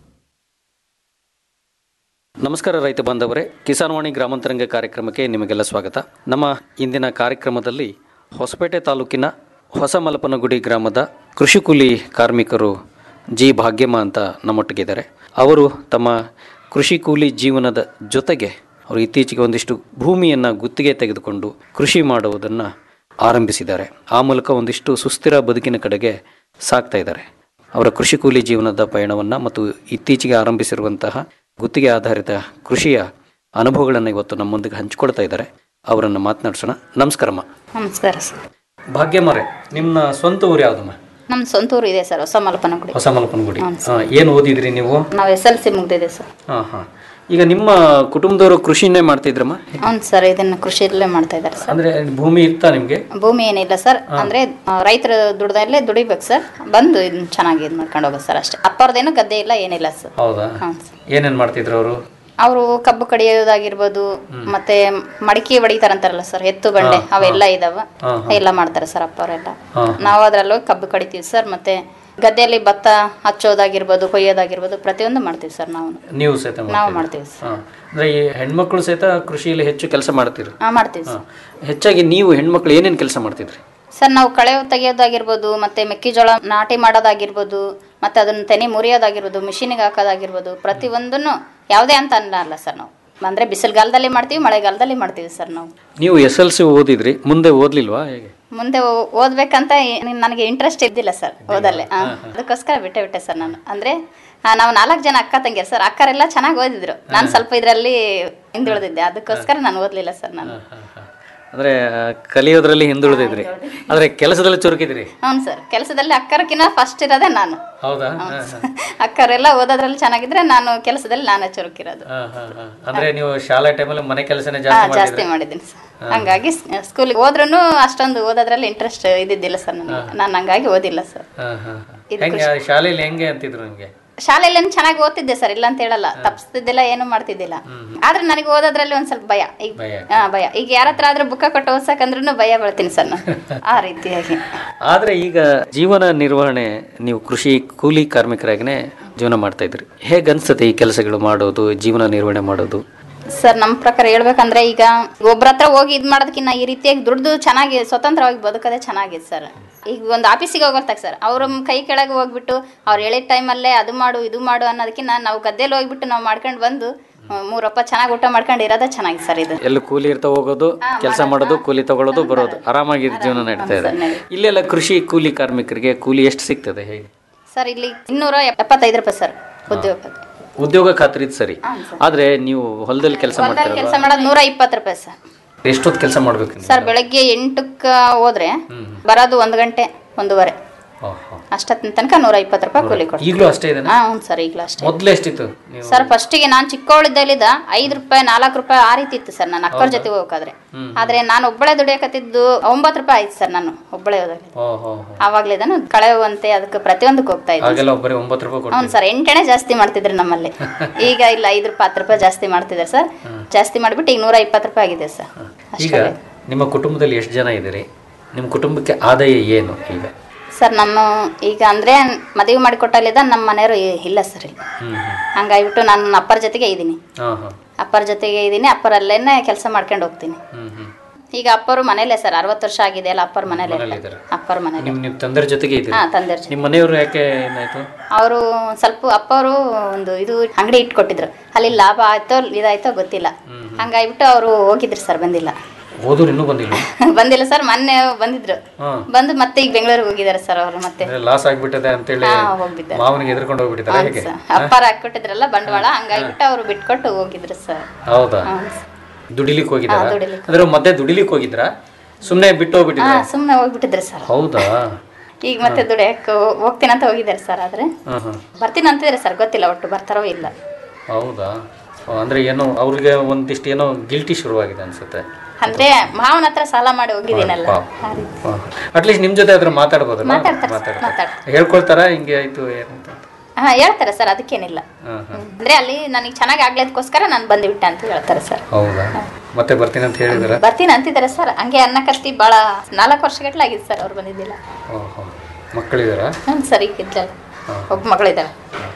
ನಮಸ್ಕಾರ ರೈತ ಬಾಂಧವರೇ ಕಿಸಾನ್ವಾಣಿ ಗ್ರಾಮಾಂತರಂಗ ಕಾರ್ಯಕ್ರಮಕ್ಕೆ ನಿಮಗೆಲ್ಲ ಸ್ವಾಗತ ನಮ್ಮ ಇಂದಿನ ಕಾರ್ಯಕ್ರಮದಲ್ಲಿ ಹೊಸಪೇಟೆ ತಾಲೂಕಿನ ಹೊಸ ಮಲಪನಗುಡಿ ಗ್ರಾಮದ ಕೃಷಿ ಕೂಲಿ ಕಾರ್ಮಿಕರು ಜಿ ಭಾಗ್ಯಮ್ಮ ಅಂತ ನಮ್ಮೊಟ್ಟಿಗಿದ್ದಾರೆ ಅವರು ತಮ್ಮ ಕೃಷಿ ಕೂಲಿ ಜೀವನದ ಜೊತೆಗೆ ಅವರು ಇತ್ತೀಚೆಗೆ ಒಂದಿಷ್ಟು ಭೂಮಿಯನ್ನು ಗುತ್ತಿಗೆ ತೆಗೆದುಕೊಂಡು ಕೃಷಿ ಮಾಡುವುದನ್ನು ಆರಂಭಿಸಿದ್ದಾರೆ ಆ ಮೂಲಕ ಒಂದಿಷ್ಟು ಸುಸ್ಥಿರ ಬದುಕಿನ ಕಡೆಗೆ ಸಾಗ್ತಾ ಇದ್ದಾರೆ ಅವರ ಕೃಷಿ ಕೂಲಿ ಜೀವನದ ಪಯಣವನ್ನು ಮತ್ತು ಇತ್ತೀಚೆಗೆ ಆರಂಭಿಸಿರುವಂತಹ ಗುತ್ತಿಗೆ ಆಧಾರಿತ ಕೃಷಿಯ ಅನುಭವಗಳನ್ನು ಇವತ್ತು ನಮ್ಮೊಂದಿಗೆ ಹಂಚಿಕೊಳ್ತಾ ಇದ್ದಾರೆ ಅವರನ್ನು ಮಾತನಾಡಿಸೋಣ ನಮಸ್ಕಾರಮ್ಮ ನಮಸ್ಕಾರ ಸರ್ ಭಾಗ್ಯಮ್ಮರೇ ನಿಮ್ಮ ಸ್ವಂತ ಊರು ಯಾವುದಮ್ಮ ನಮ್ಮ ಸ್ವಂತ ಊರು ಇದೆ ಸರ್ ಹೊಸ ಮಲಪನಗುಡಿ ಹೊಸ ಮಲಪನಗುಡಿ ಏನು ಓದಿದ್ರಿ ನೀವು ನಾವು ಎಸ್ ಎಲ್ ಸಿ ಮುಗ್ದಿದೆ ಸರ್ ಹಾಂ ಹಾಂ ಈಗ ನಿಮ್ಮ ಕುಟುಂಬದವರು ಕೃಷಿನೇ ಮಾಡ್ತಿದ್ರಮ್ಮ ಹೌದು ಸರ್ ಇದನ್ನ ಕೃಷಿಯಲ್ಲೇ ಮಾಡ್ತಾ ಇದ್ದಾರೆ ಸರ್ ಅಂದ್ರೆ ಭೂಮಿ ಇರ್ತಾ ನಿಮ್ಗೆ ಭೂಮಿ ಏನಿಲ್ಲ ಸರ್ ಅಂದ್ರೆ ಆ, ರೈತರ ದುಡ್ದಲ್ಲೇ ದುಡಿಬೇಕು ಸರ್ ಬಂದು ಇದನ್ನ ಚೆನ್ನಾಗಿ ಇದು ಮಾಡ್ಕೊಂಡು ಹೋಗೋದು ಸರ್ ಅಷ್ಟೇ ಅಪ್ಪವ್ರದ್ದೇನು ಗದ್ದೆ ಇಲ್ಲ ಏನಿಲ್ಲ ಸರ್ ಹೌದಾ ಏನೇನ್ ಮಾಡ್ತಿದ್ರು ಅವರು ಅವರು ಕಬ್ಬು ಕಡಿಯೋದಾಗಿರ್ಬೋದು ಮತ್ತೆ ಮಡಿಕೆ ಹೊಡಿತಾರಂತಾರಲ್ಲ ಸರ್ ಎತ್ತು ಬಂಡೆ ಹಾ, ಅವೆಲ್ಲ ಇದಾವ ಹಾ, ಹಾ. ಎಲ್ಲ ಮಾಡ್ತಾರೆ ಸರ್ ಅಪ್ಪವರೆಲ್ಲ ಹಾ. ನಾವು ಅದ್ರಲ್ಲೂ ಕಬ್ಬು ಕಡಿತೀವಿ ಸರ್ ಮತ್ತೆ ಗದ್ದೆಯಲ್ಲಿ ಭತ್ತ ಹಚ್ಚೋದಾಗಿರ್ಬೋದು ಕೊಯ್ಯೋದಾಗಿರ್ಬೋದು ಪ್ರತಿಯೊಂದು ಮಾಡ್ತೀವಿ ಸರ್ ನಾವು ನೀವು ಸಹಿತ ನಾವು ಮಾಡ್ತೀರಾ? ಮಾಡ್ತೀವಿ ಸರ್ ಹಾ. ಅಂದ್ರೆ ಈ ಹೆಣ್ಮಕ್ಳು ಸಹಿತ ಕೃಷಿಯಲ್ಲಿ ಹೆಚ್ಚು ಕೆಲಸ ಮಾಡ್ತೀರಿ ಹಾ ಮಾಡ್ತೀವಿ ಹಾ. ಸರ್ ಹೆಚ್ಚಾಗಿ ನೀವು ಹೆಣ್ಮಕ್ಳು ಏನೇನ್ ಕೆಲಸ ಮಾಡ್ತಿದ್ರಿ ಸರ್ ನಾವು ಕಳೆ ತೆಗೆಯೋದಾಗಿರ್ಬೋದು ಮತ್ತೆ ಮೆಕ್ಕೆಜೋಳ ನಾಟಿ ಮಾಡೋದಾಗಿರ್ಬೋದು ಮತ್ತೆ ಅದನ್ನ ತೆನೆ ಮುರಿಯೋದಾಗಿರ್ಬೋದು ಮಿಷಿನಿಗೆ ಹಾಕೋದಾಗಿರ್ಬೋದು ಪ್ರತಿಯೊಂದನ್ನು ಯಾವುದೇ ಅಂತ ಅನ್ನಲ್ಲ ಸರ್ ನಾವು ಅಂದ್ರೆ ಬಿಸಿಲುಗಾಲದಲ್ಲಿ ಮಾಡ್ತೀವಿ ಮಳೆಗಾಲದಲ್ಲಿ ಮಾಡ್ತೀವಿ ಸರ್ ನಾವು ನೀವು ಎಸ್ ಎಲ್ ಸಿ ಓದಿದ್ರಿ ಮುಂದೆ ಓದ್ಲಿಲ್ವಾ ಹೇಗೆ ಮುಂದೆ ಓ- ಓದ್ಬೇಕಂತ ಏ- ನನಗೆ ಇಂಟ್ರೆಸ್ಟ್ ಇದ್ದಿಲ್ಲ ಸರ್ ಓದಲ್ಲೇ ಆ, ಅದಕ್ಕೋಸ್ಕರ ಬಿಟ್ಟೆ ಬಿಟ್ಟೆ ಸರ್ ನಾನು ಅಂದ್ರೆ ಆ, ನಾವು ನಾಲ್ಕು ಜನ ಅಕ್ಕ ತಂಗಿಯರು ಸರ್ ಅಕ್ಕರೆಲ್ಲ ಚೆನ್ನಾಗಿ ಓದಿದ್ರು ನಾನು ಸ್ವಲ್ಪ ಇದರಲ್ಲಿ ಹಿಂದುಳಿದಿದ್ದೆ ಅದಕ್ಕೋಸ್ಕರ ನಾನು ಓದ್ಲಿಲ್ಲ ಸರ್ ನಾನು ಅಂದ್ರೆ ಆ, ಕಲಿಯೋದ್ರಲ್ಲಿ ಹಿಂದುಳಿದಿದ್ರಿ ಆದ್ರೆ ಕೆಲಸದಲ್ಲಿ ಚುರುಕಿದ್ರಿ ಹೌನು ಸರ್ ಕೆಲಸದಲ್ಲಿ ಅಕ್ಕರಕ್ಕಿಂತ ಫಸ್ಟ್ ಇರೋದೇ ನಾನು ಹೌದಾ ಹೌದು ಸರ್. ಅಕ್ಕರೆಲ್ಲ ಓದೋದ್ರಲ್ಲಿ ಚೆನ್ನಾಗಿದ್ರೆ ನಾನು ಕೆಲಸದಲ್ಲಿ ನಾನೇ ಚುರುಕಿರೋದು ಹಾ, ಹಾ, ಹಾ. ಅಂದ್ರೆ ನೀವು ಶಾಲಾ ಟೈಮಲ್ಲಿ ಮನೆ ಕೆಲಸನೇ ಹಾ ಜಾಸ್ತಿ ಜಾಸ್ತಿ ಮಾಡಿದ್ರಿ ಮಾಡಿದ್ದೀನಿ ಸರ್ ಹಂಗಾಗಿ ಸ್ಕೂಲಿಗೆ ಹೋದ್ರೂ ಅಷ್ಟೊಂದು ಓದೋದ್ರಲ್ಲಿ ಇಂಟ್ರೆಸ್ಟ್ ಇದ್ದಿದ್ದಿಲ್ಲ ಸರ್ ನನಗೆ ನಾನು ಹಂಗಾಗಿ ಓದಿಲ್ಲ ಸರ್ ಹಾ, ಹಾ, ಹಾ. ಇದು ಹೆಂಗೆ ಶಾಲೆಯಲ್ಲಿ ಹೆಂಗೆ ಅಂತಿದ್ರು ನಿಮ್ಗೆ ಶಾಲೆಯಲ್ಲಿ ಚೆನ್ನಾಗಿ ಓದ್ತಿದ್ದೆ ಸರ್ ಇಲ್ಲ ಅಂತ ಹೇಳಲ್ಲ ತಪ್ಪಿಸ್ತಿದ್ದಿಲ್ಲ ಏನು ಮಾಡ್ತಿದ್ದಿಲ್ಲ ಆದ್ರೆ ನನಗೆ ಓದೋದ್ರಲ್ಲಿ ಒಂದ್ ಸ್ವಲ್ಪ ಭಯ ಈಗ ಭಯ. ಹಾ ಭಯ ಈಗ ಯಾರ ಹತ್ರ ಆದ್ರೂ ಬುಕ್ಕ ಕೊಟ್ಟು ಓದ್ಸಕಂದ್ರೂ ಭಯ ಬೀಳ್ತೀನಿ ಸರ್ ನಾನು ಆ ರೀತಿಯಾಗಿ ಆದ್ರೆ ಈಗ ಜೀವನ ನಿರ್ವಹಣೆ ನೀವು ಕೃಷಿ ಕೂಲಿ ಕಾರ್ಮಿಕರಾಗಿನೇ ಜೀವನ ಮಾಡ್ತಾ ಇದ್ರಿ ಹೇಗೆ ಅನ್ಸುತ್ತೆ ಈ ಕೆಲಸಗಳು ಮಾಡೋದು ಜೀವನ ನಿರ್ವಹಣೆ ಮಾಡೋದು ಸರ್ ನಮ್ಮ ಪ್ರಕಾರ ಹೇಳ್ಬೇಕಂದ್ರೆ ಈಗ ಒಬ್ರ ಹತ್ರ ಹೋಗಿ ಇದ್ ಮಾಡೋದಕ್ಕಿಂತ ಈ ರೀತಿಯಾಗಿ ದುಡ್ದು ಚೆನ್ನಾಗಿ ಸ್ವತಂತ್ರವಾಗಿ ಬದುಕೋದೇ ಚೆನ್ನಾಗಿದೆ ಸರ್ ಈಗ ಒಂದು ಆಫೀಸಿಗೆ ಹೋಗೋಲ್ತಾಗ ಸರ್ ಅವ್ರ ಕೈ ಕೆಳಗೆ ಹೋಗ್ಬಿಟ್ಟು ಅವ್ರು ಹೇಳಿದ ಟೈಮಲ್ಲೇ ಅದು ಮಾಡು ಇದು ಮಾಡು ಅನ್ನೋದಕ್ಕಿಂತ ನಾವು ಗದ್ದೆಲಿ ಹೋಗ್ಬಿಟ್ಟು ನಾವು ಮಾಡ್ಕೊಂಡು ಬಂದು ಹ್ಮ್, ಮೂರಪ್ಪ ಚೆನ್ನಾಗಿ ಊಟ ಮಾಡ್ಕೊಂಡು ಇರೋದೇ ಚೆನ್ನಾಗಿದೆ ಸರ್ ಇದು ಎಲ್ಲ ಕೂಲಿ ಇರ್ತಾ ಹೋಗೋದು ಕೆಲಸ ಮಾಡೋದು ಕೂಲಿ ತಗೊಳ್ಳೋದು ಬರೋದು ಆರಾಮಾಗಿ ಜೀವನ ನಡೀತಾ ಇದೆ ಇಲ್ಲೆಲ್ಲ ಕೃಷಿ ಕೂಲಿ ಕಾರ್ಮಿಕರಿಗೆ ಕೂಲಿ ಎಷ್ಟು ಸಿಗ್ತದೆ ಹೇಗೆ ಸರ್ ಇಲ್ಲಿ ಇನ್ನೂರ ಎಪ್ಪತ್ತೈದು ರೂಪಾಯಿ ಸರ್ ಉದ್ಯೋಗ ಉದ್ಯೋಗ ಖಾತ್ರಿ ಸರಿ ಆದ್ರೆ ನೀವು ಹೊಲದಲ್ಲಿ ಕೆಲಸ ಹೊಲದಲ್ಲಿ ಕೆಲಸ ಮಾಡ್ತೀರಲ್ವಾ ಮಾಡೋದು ನೂರ ಇಪ್ಪತ್ತು ರೂಪಾಯಿ ಸರ್ ಎಷ್ಟೊತ್ತು ಕೆಲಸ ಮಾಡ್ಬೇಕು ನೀವು? ಸರ್ ಬೆಳಗ್ಗೆ ಎಂಟಕ್ಕೆ ಹೋದ್ರೆ ಬರೋದು ಒಂದು ಗಂಟೆ ಒಂದೂವರೆ ಅಷ್ಟೊತ್ತಿನ ತನಕ ನೂರ ಇಪ್ಪತ್ತು ರೂಪಾಯಿ ಕೂಲಿ ಕೊಡ್ತೀವಿ ಈಗಲೂ ಅಷ್ಟೇ ಇದೆ ಹಾ ಹ್ಞೂ ಸರ್ ಈಗಲೂ ಅಷ್ಟೇ ಮೊದ್ಲು ಎಷ್ಟಿತ್ತು ನೀವು ಸರ್ ಫಸ್ಟಿಗೆ ನಾನು ಚಿಕ್ಕವಳಿದ್ದಲ್ಲಿದ್ದ ಐದು ರೂಪಾಯಿ ನಾಲ್ಕು ರೂಪಾಯಿ ಆ ರೀತಿ ಇತ್ತು ಸರ್ ನಾನು ಅಕ್ಕವ್ರ ಜೊತೆ ಹೋಗ್ಬೇಕಾದ್ರೆ ಹ್ಮ್. ಆದ್ರೆ ನಾನು ಒಬ್ಬಳೆ ದುಡಿಯಕತ್ತಿದ್ದು ಒಂಬತ್ತು ರೂಪಾಯಿ ಆಯ್ತು ಸರ್ ನಾನು ಒಬ್ಬಳೆ ಹೋದಾಗ ಓ ಹೋ ಹೋ. ಆವಾಗ್ಲಿದಾನು ಕಳೆಯುವಂತೆ ಅದಕ್ಕೆ ಪ್ರತಿಯೊಂದಕ್ಕೆ ಹೋಗ್ತಾ ಇದ್ದೆ ಆಗೆಲ್ಲ ಬರೀ ಒಂಬತ್ತು ರೂಪಾಯಿ ಹೌದು ಕೊಡ್ತೀವಿ ಸರ್ ಎಂಟನೇ ಜಾಸ್ತಿ ಮಾಡ್ತಿದ್ರು ನಮ್ಮಲ್ಲಿ ಈಗ ಇಲ್ಲ ಐದು ರೂಪಾಯಿ ಹತ್ತು ರೂಪಾಯಿ ಜಾಸ್ತಿ ಮಾಡ್ತಿದ್ದಾರೆ ಸರ್ ಜಾಸ್ತಿ ಮಾಡಿಬಿಟ್ಟು ಈಗ ನೂರ ಇಪ್ಪತ್ತು ರೂಪಾಯಿ ಆಗಿದೆ ಸರ್ ಈಗ ನಿಮ್ಮ ಕುಟುಂಬದಲ್ಲಿ ಎಷ್ಟು ಜನ ಇದ್ದೀರಿ ನಿಮ್ಮ ಕುಟುಂಬಕ್ಕೆ ಆದಾಯ ಏನು ಈಗ ಸರ್ ನಮ್ಮ ಈಗ ಅಂದ್ರೆ ಮದುವೆ ಮಾಡಿಕೊಟ್ಟಲ್ಲಿದ್ದ ನಮ್ಮ ಮನೆಯವರು ಇಲ್ಲ ಸರ್ ಇಲ್ಲಿ ಹ್ಮ್ ಹ್ಮ್. ಹಂಗಾಗ್ಬಿಟ್ಟು ನಾನು ಅಪ್ಪರ ಜೊತೆಗೆ ಇದ್ದೀನಿ ಹಾ ಹಾ ಅಪ್ಪರ ಜೊತೆಗೆ ಇದ್ದೀನಿ ಅಪ್ಪರಲ್ಲೇನೆ ಕೆಲಸ ಮಾಡ್ಕೊಂಡು ಹೋಗ್ತೀನಿ ಹ್ಮ್ ಹ್ಮ್ ಈಗ ಅಪ್ಪರು ಮನೇಲೆ ಸರ್ ಅರವತ್ತು ವರ್ಷ ಆಗಿದೆ ಅಲ್ಲ ಅಪ್ಪರ ಮನೇಲೆ ಮನೇಲಿದ್ದಾರೆ. ಅಪ್ಪರ ಮನೇಲಿ ನಿಮ್ ನಿಮ್ ತಂದೆರ ಜೊತೆಗೆ ಇದ್ದೀರಿ ಹಾ ತಂದೆರ ಜೊತೆ ನಿಮ್ಮ ಮನೆಯವರು ಯಾಕೆ ಏನಾಯ್ತು ಅವರು ಸ್ವಲ್ಪ ಅಪ್ಪವರು ಒಂದು ಇದು ಅಂಗಡಿ ಇಟ್ಕೊಟ್ಟಿದ್ರು ಅಲ್ಲಿ ಲಾಭ ಆಯ್ತೋ ಇದಾಯ್ತೋ ಗೊತ್ತಿಲ್ಲ ಹಂಗಾಗ್ಬಿಟ್ಟು ಅವರು ಹೋಗಿದ್ರು ಸರ್ ಬಂದಿಲ್ಲ ಓದೋರು ಇನ್ನೂ ಬಂದಿಲ್ಲ ಬಂದಿಲ್ಲ ಸರ್ ಮೊನ್ನೆ ಬಂದಿದ್ರು ಹಾ ಬಂದು ಮತ್ತೆ ಈಗ ಬೆಂಗಳೂರಿಗೆ ಹೋಗಿದ್ದಾರೆ ಸರ್ ಅವರು ಮತ್ತೆ ಲಾಸ್ ಆಗ್ಬಿಟ್ಟದೆ ಅಂತೇಳಿ ಹಾ, ಹೋಗ್ಬಿದ್ದಾರೆ. ಮಾವನಿಗೆ ಎದ್ಕೊಂಡು ಹೋಗ್ಬಿಟ್ಟಿದ್ದಾರೆ ಹೌದು ಹೇಗೆ ಸರ್. ಅಪ್ಪಾರ ಹಾಕೊಟ್ಟಿದ್ರಲ್ಲ ಬಂಡವಾಳ ಹಂಗಾಗ್ಬಿಟ್ಟು ಅವರು ಬಿಟ್ಕೊಟ್ಟು ಹೋಗಿದ್ರು ಸರ್ ಹೌದಾ ಹೌದು ಸರ್. ದುಡಿಲಿಕ್ಕೆ ಹೋಗಿದ್ರ ಹಾ, ದುಡಿಲಿಕ್ಕೆ. ಅಂದ್ರೆ ಮಧ್ಯೆ ದುಡಿಲಿಕ್ಕೆ ಹೋಗಿದ್ರ ಸುಮ್ನೆ ಬಿಟ್ಟು ಹಾ ಹೋಗ್ಬಿಟ್ಟಿದ್ರ ಸುಮ್ಮನೆ ಹೋಗ್ಬಿಟ್ಟಿದ್ರು ಸರ್ ಹೌದಾ ಈಗ ಮತ್ತೆ ದುಡಿಯಕ್ಕೆ ಹೋಗ್ತೀನಿ ಅಂತ ಹೋಗಿದ್ದಾರೆ ಸರ್ ಆದ್ರೆ ಹಾ ಹಾ ಬರ್ತೀನಿ ಅಂತಿದ್ರೆ ಸರ್ ಗೊತ್ತಿಲ್ಲ ಒಟ್ಟು ಬರ್ತಾರೋ ಇಲ್ಲ ಹೌದಾ ಓ, ಅಂದ್ರೆ ಏನೋ ಅವ್ರಿಗೆ ಒಂದಿಷ್ಟು ಏನೋ ಗಿಲ್ಟಿ ಶುರುವಾಗಿದೆ ಅನ್ಸುತ್ತೆ ಅಂದ್ರೆ ಮಾವನ ಹತ್ರ ಸಾಲ ಮಾಡಿ ಹೋಗಿದ್ದೀನಲ್ಲ ಪಾಪ. ಆ ರೀತಿ. ಅಟ್ಲೀಸ್ಟ್ ನಿಮ್ ಜೊತೆ ಆದ್ರೂ ಮಾತಾಡ್ಬೋದಲ್ಲ ಮಾತಾಡ್ತಾರೆ ಸರ್, ಮಾತಾಡ್ತಾರೆ ಮಾತಾಡ್ತಾರೆ. ಹೇಳ್ಕೊಳ್ತಾರ ಹಿಂಗೆ ಆಯ್ತು ಏನಂತ ಹಾ ಹೇಳ್ತಾರೆ ಸರ್ ಅದಕ್ಕೇನಿಲ್ಲ ಹಾ ಹಾ ಅಂದ್ರೆ ಅಲ್ಲಿ ನನಗೆ ಚೆನ್ನಾಗಿ ಆಗ್ಲೇದಕ್ಕೋಸ್ಕರ ನಾನು ಬಂದ್ಬಿಟ್ಟೆ ಅಂತ ಹೇಳ್ತಾರೆ ಸರ್ ಹೌದಾ ಮತ್ತೆ ಬರ್ತೀನಿ ಅಂತ ಹೇಳಿದಾರ ಬರ್ತೀನಿ ಅಂತಿದ್ದಾರೆ ಸರ್ ಹಂಗೆ ಅನ್ನ ಕತ್ತಿ ಭಾಳ ನಾಲ್ಕು ವರ್ಷಗಟ್ಲೆ ಆಗಿದೆ ಸರ್ ಅವ್ರು ಬಂದಿದ್ದಿಲ್ಲ ಓಹೋ ಮಕ್ಕಳಿದಾರ ಹ್ಞೂ ಸರ್ ಈಗ ಇದ್ದಲ್ಲ ಒಬ್ಬ ಮಗಳಿದ್ದಾಳೆ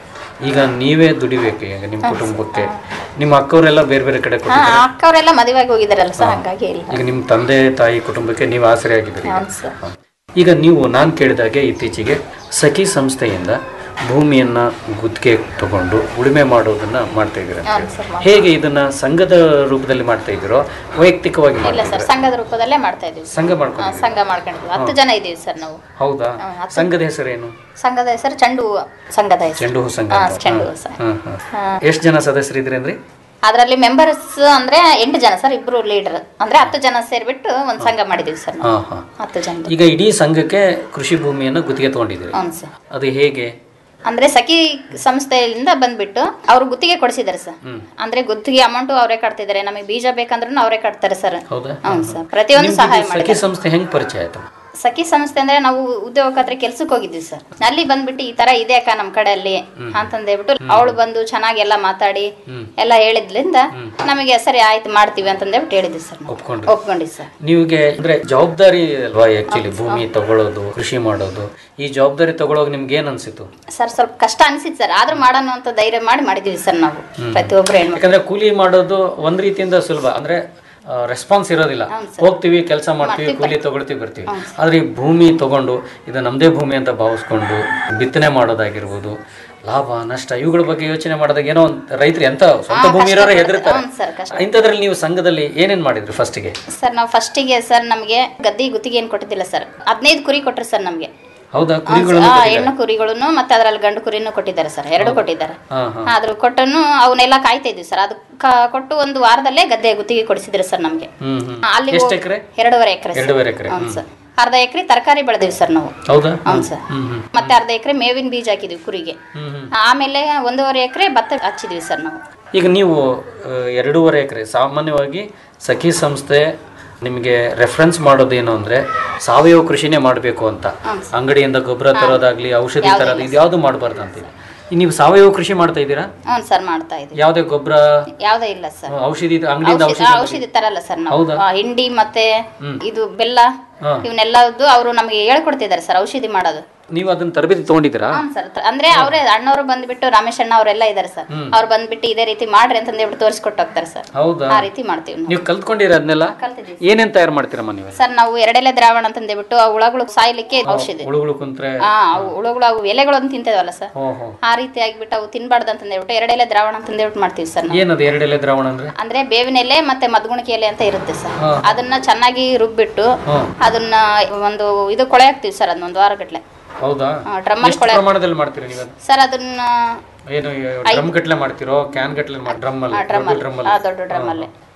ಈಗ ನೀವೇ ದುಡಿಬೇಕು ಈಗ ನಿಮ್ಮ ಕುಟುಂಬಕ್ಕೆ ನಿಮ್ಮ ಅಕ್ಕವರೆಲ್ಲ ಬೇರೆ ಬೇರೆ ಕಡೆ ಹಾ ಕೊಟ್ಟಿದ್ದಾರೆ ಅಕ್ಕವರೆಲ್ಲ ಮದುವೆಗೆ ಹೋಗಿದ್ದಾರಲ್ಲ ಸರ್ ಹಂಗಾಗಿ ಇಲ್ಲ ಈಗ ನಿಮ್ಮ ತಂದೆ ತಾಯಿ ಕುಟುಂಬಕ್ಕೆ ನೀವು ಆಸರೆ ಆಗಿದ್ದೀರಿ ಈಗ. ಹೌದು ಸರ್ ಈಗ ನೀವು ನಾನು ಕೇಳಿದಾಗೆ ಇತ್ತೀಚೆಗೆ ಸಖಿ ಸಂಸ್ಥೆಯಿಂದ ಭೂಮಿಯನ್ನ ಗುತ್ತಿಗೆ ತಗೊಂಡು ಉಳುಮೆ ಮಾಡೋದನ್ನ ಮಾಡ್ತಾ ಇದ್ದೀರಾ ಅಂತ ಹೌದು ಹೇಳಿ. ಸರ್, ಮಾಡ್ತಾ ಹೇಗೆ ಇದನ್ನ ಸಂಘದ ರೂಪದಲ್ಲಿ ಮಾಡ್ತಾ ಇದ್ದೀರೋ ವೈಯಕ್ತಿಕವಾಗಿ ಇಲ್ಲ ಮಾಡ್ತಾ ಸರ್ ಇದ್ದೀರಾ? ಸಂಘದ ರೂಪದಲ್ಲೇ ಮಾಡ್ತಾ ಇದೀವಿ ಸಂಘ ಹಾ, ಮಾಡ್ಕೊಂಡಿದ್ದೀರಾ ಸಂಘ ಮಾಡ್ಕೊಂಡಿದ್ವಿ ಹತ್ತು ಜನ ಇದೀವಿ ಸರ್ ನಾವು ಹೌದಾ ಹಾ, ಹತ್ತು- ಸಂಘದ ಹೆಸರೇನು ಸಂಘದ ಹೆಸರು ಚೆಂಡು ಹೂವು ಸಂಘದ ಹೆಸರು ಚೆಂಡು ಹೂ ಸಂಘ ಹಾ, ಅಂತ. ಚೆಂಡು ಹಾ, ಹೂವು ಸಂಘ ಹಾ, ಹಾ. ಹಾ. ಎಷ್ಟು ಜನ ಸದಸ್ಯರಿದ್ರಿ ಅಂದ್ರಿ ಅದರಲ್ಲಿ ಮೆಂಬರ್ಸ್ ಅಂದ್ರೆ ಎಂಟು ಜನ ಸರ್ ಇಬ್ರು ಲೀಡರ್ ಅಂದ್ರೆ ಹತ್ತು ಜನ ಸೇರ್ಬಿಟ್ಟು ಒಂದು ಸಂಘ ಮಾಡಿದೀವಿ ಸರ್ ನಾವು ಹಾ ಹಾ ಹತ್ತು ಜನ ಈಗ ಇಡೀ ಸಂಘಕ್ಕೆ ಕೃಷಿ ಭೂಮಿಯನ್ನು ಗುತ್ತಿಗೆ ತಗೊಂಡಿದ್ದೀರಿ ಹೌದು ಸರ್ ಅದು ಹೇಗೆ ಅಂದ್ರೆ ಸಖಿ ಸಂಸ್ಥೆಯಿಂದ ಬಂದ್ಬಿಟ್ಟು ಅವ್ರು ಗುತ್ತಿಗೆ ಕೊಡಿಸಿದ್ದಾರೆ ಸರ್ ಹ್ಮ್. ಅಂದ್ರೆ ಗುತ್ತಿಗೆ ಅಮೌಂಟ್ ಅವರೇ ಕಟ್ತಿದ್ದಾರೆ ನಮಗೆ ಬೀಜ ಬೇಕಂದ್ರೂ ಅವರೇ ಕಟ್ತಾರೆ ಸರ್ ಹೌದಾ ಹೌದು ಸರ್ ಪ್ರತಿಯೊಂದು ನಿಮ್ಗೆ ಸಹಾಯ ಇದು ಮಾಡಿ ಸಖಿ ಸಂಸ್ಥೆ ಹೆಂಗ್ ಪರಿಚಯ ಆಯ್ತು ಸಖಿ ಸಂಸ್ಥೆ ಅಂದ್ರೆ ನಾವು ಉದ್ಯೋಗ ಹತ್ರ ಕೆಲ್ಸಕ್ಕೆ ಹೋಗಿದ್ವಿ ಸರ್ ಅಲ್ಲಿ ಬಂದ್ಬಿಟ್ಟು ಈ ತರ ಇದೆ ಅಕ್ಕ ನಮ್ ಕಡೆ ಅಲ್ಲಿ ಅಂತಂದೇಳ್ಬಿಟ್ಟು ಅವಳು ಬಂದು ಚೆನ್ನಾಗಿ ಎಲ್ಲ ಮಾತಾಡಿ ಎಲ್ಲ ಹೇಳಿದ್ಲಿಂದ ನಮಗೆ ಸರಿ ಆಯ್ತು ಮಾಡ್ತೀವಿ ಅಂತಂದೇಳ್ಬಿಟ್ಟು ಹೇಳಿದ್ವಿ ಸರ್ ನಾವು. ಒಪ್ಕೊಂಡ್ರಿ ಒಪ್ಕೊಂಡ್ವಿ ಸರ್ ನೀವಿಗೆ ಅಂದ್ರೆ ಜವಾಬ್ದಾರಿ ಅಲ್ವಾ ಆಕ್ಚುಲಿ ಭೂಮಿ ತಗೊಳ್ಳೋದು ಕೃಷಿ ಮಾಡೋದು ಈ ಜವಾಬ್ದಾರಿ ತಗೊಳ್ಳೋಕೆ ನಿಮ್ಗೆ ಏನ್ ಅನ್ಸಿತ್ತು ಸರ್ ಸ್ವಲ್ಪ ಕಷ್ಟ ಅನ್ಸಿತ್ತು ಸರ್ ಆದ್ರೂ ಮಾಡೋಣ ಅಂತ ಧೈರ್ಯ ಮಾಡಿ ಮಾಡಿದ್ವಿ ಸರ್ ನಾವು ಹ್ಮ್. ಪ್ರತಿಯೊಬ್ರು ಹೆಣ್ಮಕ್ಳು ಯಾಕಂದ್ರೆ ಕೂಲಿ ಮಾಡೋದು ಒಂದ್ ರೀತಿಯಿಂದ ಸುಲಭ ಅಂದ್ರೆ ರೆಸ್ಪಾನ್ಸ್ ಇರೋದಿಲ್ಲ ಹೋಗ್ತೀವಿ ಕೆಲಸ ಮಾಡ್ತೀವಿ ಕೂಲಿ ತಗೊಳ್ತೀವಿ ಬರ್ತೀವಿ ಆದ್ರೆ ಈ ಭೂಮಿ ತಗೊಂಡು ಇದು ನಮ್ದೇ ಭೂಮಿ ಅಂತ ಭಾವಿಸ್ಕೊಂಡು ಬಿತ್ತನೆ ಮಾಡೋದಾಗಿರ್ಬೋದು ಲಾಭ ನಷ್ಟ ಇವುಗಳ ಬಗ್ಗೆ ಯೋಚನೆ ಮಾಡಿದಾಗ ಏನೋ ಒಂದ್ ರೈತರು ಎಂತ ಸ್ವಂತ ಭೂಮಿ ಇರೋರು ಹೆದರ್ತಾರೆ ಹ್ಞೂ ಸರ್ ಕಷ್ಟ ಇಂಥದ್ರಲ್ಲಿ ನೀವು ಸಂಘದಲ್ಲಿ ಏನೇನ್ ಮಾಡಿದ್ರಿ ಫಸ್ಟಿಗೆ ಸರ್ ನಾವು ಫಸ್ಟಿಗೆ ಸರ್ ನಮಗೆ ಗದ್ದೆ ಗುತ್ತಿಗೆ ಏನು ಕೊಟ್ಟಿದ್ದಿಲ್ಲ ಸರ್ ಹದಿನೈದು ಕುರಿ ಕೊಟ್ರು ಸರ್ ನಮಗೆ ಹೌದಾ ಕುರಿಗಳನ್ನು ಆ, ಹೆಣ್ಣು ಕುರಿಗಳನ್ನು ಮತ್ತೆ ಅದರಲ್ಲಿ ಗಂಡು ಕುರಿನೂ ಕೊಟ್ಟಿದ್ದಾರೆ ಸರ್ ಎರಡು ಕೊಟ್ಟಿದ್ದಾರೆ ಹಾ ಹಾ ಅದ್ರ ಕೊಟ್ಟನು ಅವನ್ನೆಲ್ಲ ಕಾಯ್ತಾ ಇದ್ವಿ ಸರ್ ಅದು ಕ- ಕೊಟ್ಟು ಒಂದು ವಾರದಲ್ಲೇ ಗದ್ದೆ ಗುತ್ತಿಗೆ ಕೊಡಿಸಿದ್ರು ಸರ್ ನಮಗೆ ಹ್ಮ್ ಹ್ಮ್ ಅಲ್ಲಿ ಎಷ್ಟು ಹೋಗ್- ಎಕರೆ ಎರಡೂವರೆ ಎಕರೆ ಸರ್. ಎರಡೂವರೆ ಎಕರೆ ಹೌದು ಹ್ಮ್. ಸರ್ ಅರ್ಧ ಎಕರೆ ತರಕಾರಿ ಬೆಳೆದಿವಿ ಸರ್ ನಾವು ಹೌದಾ ಹೌದು ಸರ್ ಹ್ಮ್ ಹ್ಮ್ ಮತ್ತೆ ಅರ್ಧ ಎಕರೆ ಮೇವಿನ ಬೀಜ ಹಾಕಿದ್ವಿ ಕುರಿಗೆ ಹ್ಮ್ ಹ್ಮ್ ಆಮೇಲೆ ಒಂದೂವರೆ ಎಕರೆ ಭತ್ತ ಹಚ್ಚಿದ್ವಿ ಸರ್ ನಾವು ಈಗ ನೀವು ಆ, ಎರಡೂವರೆ ಎಕರೆ ಸಾಮಾನ್ಯವಾಗಿ ಸಖಿ ಸಂಸ್ಥೆ ನಿಮಗೆ ರೆಫರೆನ್ಸ್ ಮಾಡೋದೇನು ಅಂದ್ರೆ ಸಾವಯವ ಕೃಷಿನೇ ಮಾಡಬೇಕು ಅಂತ ಅಂಗಡಿಯಿಂದ ಗೊಬ್ಬರ ತರೋದಾಗ್ಲಿ ಔಷಧಿ ಯಾವ್ದು ತರೋದು ಇದು ಯಾವುದು ಮಾಡಬಾರ್ದು ಅಂತೀವಿ ಈ ನೀವು ಸಾವಯವ ಕೃಷಿ ಮಾಡ್ತಾ ಇದ್ದೀರಾ ಹ್ಞೂ ಸರ್ ಮಾಡ್ತಾ ಇದ್ವಿ ಯಾವುದೇ ಗೊಬ್ಬರ ಯಾವುದೇ ಇಲ್ಲ ಸರ್ ಔಷಧಿ ಅಂಗಡಿಯಿಂದ ಔಷಧಿ ಔಷಧಿ ಔಷಧಿ ತರಲ್ಲ ಸರ್ ನಾವು ಹೌದಾ? ಆ, ಹಿಂಡಿ ಮತ್ತೆ ಹ್ಮ್. ಇದು ಬೆಲ್ಲ ಹಾ. ಇವನ್ನೆಲ್ಲದ್ದು ಅವರು ನಮಗೆ ಹೇಳ್ಕೊಡ್ತಿದ್ದಾರೆ ಸರ್ ಔಷಧಿ ಮಾಡೋದು ನೀವು ಅದನ್ನ ತರಬೇತಿ ತಗೊಂಡಿದ್ದೀರಾ ಹ್ಮ್ ಸರ್ ಅಂದ್ರೆ ಅವರೇ ಅಣ್ಣವರು ಬಂದ್ಬಿಟ್ಟು ರಾಮೇಶ್ ಅಣ್ಣ ಅವರೆಲ್ಲ ಇದಾರೆ ಸರ್ ಹ್ಮ್. ಅವ್ರು ಬಂದ್ಬಿಟ್ಟು ಇದೇ ರೀತಿ ಮಾಡ್ರಿ ಅಂತ ಹೇಳ್ಬಿಟ್ಟು ತೋರಿಸ್ಕೊಟ್ಟು ಹೋಗ್ತಾರೆ ಸರ್ ಹೌದಾ ಆ ರೀತಿ ಮಾಡ್ತೀವಿ ನಾವು ನೀವು ಕಲ್ತ್ಕೊಂಡಿರ ಅದನ್ನೆಲ್ಲ ಕಲ್ತಿದ್ದೀವಿ. ಏನೇನ್ ತಯಾರು ಮಾಡ್ತೀರಮ್ಮ ನೀವು ಸರ್ ನಾವು ಎರಡೆಲೆ ದ್ರಾವಣ ಅಂತ ಅಂದ್ಬಿಟ್ಟು ಆ ಹುಳಗಳು ಸಾಯ್ಲಿಕ್ಕೆ ಔಷಧಿ ಹುಳುಗಳು ಕುಂತ್ರೆ ಹಾ ಅವು ಹುಳುಗಳು ಅವು ಎಲೆಗಳನ್ನು ತಿಂತೇವಲ್ಲ ಸರ್ ಓಹೋ ಆ ರೀತಿ ಆಗಿಬಿಟ್ಟು ಅವು ತಿನ್ಬಾರ್ದು ಅಂತ ಅಂದ್ಬಿಟ್ಟು ಎರಡೆಲೆ ದ್ರಾವಣ ಅಂತ ಅಂದ್ಬಿಟ್ಟು ಮಾಡ್ತೀವಿ ಸರ್ ನಾವು ಏನದು ಎರಡೆಲೆ ದ್ರಾವಣ ಅಂದ್ರೆ ಅಂದ್ರೆ ಬೇವಿನ ಎಲೆ ಮತ್ತೆ ಮದ್ಗುಣಿಕೆ ಎಲೆ ಅಂತ ಇರುತ್ತೆ ಸರ್ ಹಾ. ಅದನ್ನ ಚೆನ್ನಾಗಿ ರುಬ್ಬಿಟ್ಟು ಹಾ. ಅದನ್ನ ಒಂದು ಇದು ಕೊಳೆ ಹಾಕ್ತಿವಿ ಸರ್ ಅದನ್ನ ಒಂದು ವಾರಗಟ್ಲೆ ಹೌದಾ ಹಾ, drum ಅಲ್ಲಿ ಎಷ್ಟು ಕೊಳೆ- ಪ್ರಮಾಣದಲ್ಲಿ ಮಾಡ್ತೀರಿ ನೀವು ಅದು? ಸರ್ ಅದನ್ನ ಏನು ಡ್ರಮ್ ಗಟ್ಲೆ ಮಾಡ್ತಿರೋ ಕ್ಯಾನ್ ಗಟ್ಲೆ ಡ್ರಮ್ ಅಲ್ಲಿ ಡ್ರಮ್ ದೊಡ್ಡ ಡ್ರಮ್ ಅಲ್ಲಿ ಆ, ಅಲ್ಲಿ ದೊಡ್ಡ ಡ್ರಮ್ ಅಲ್ಲಿ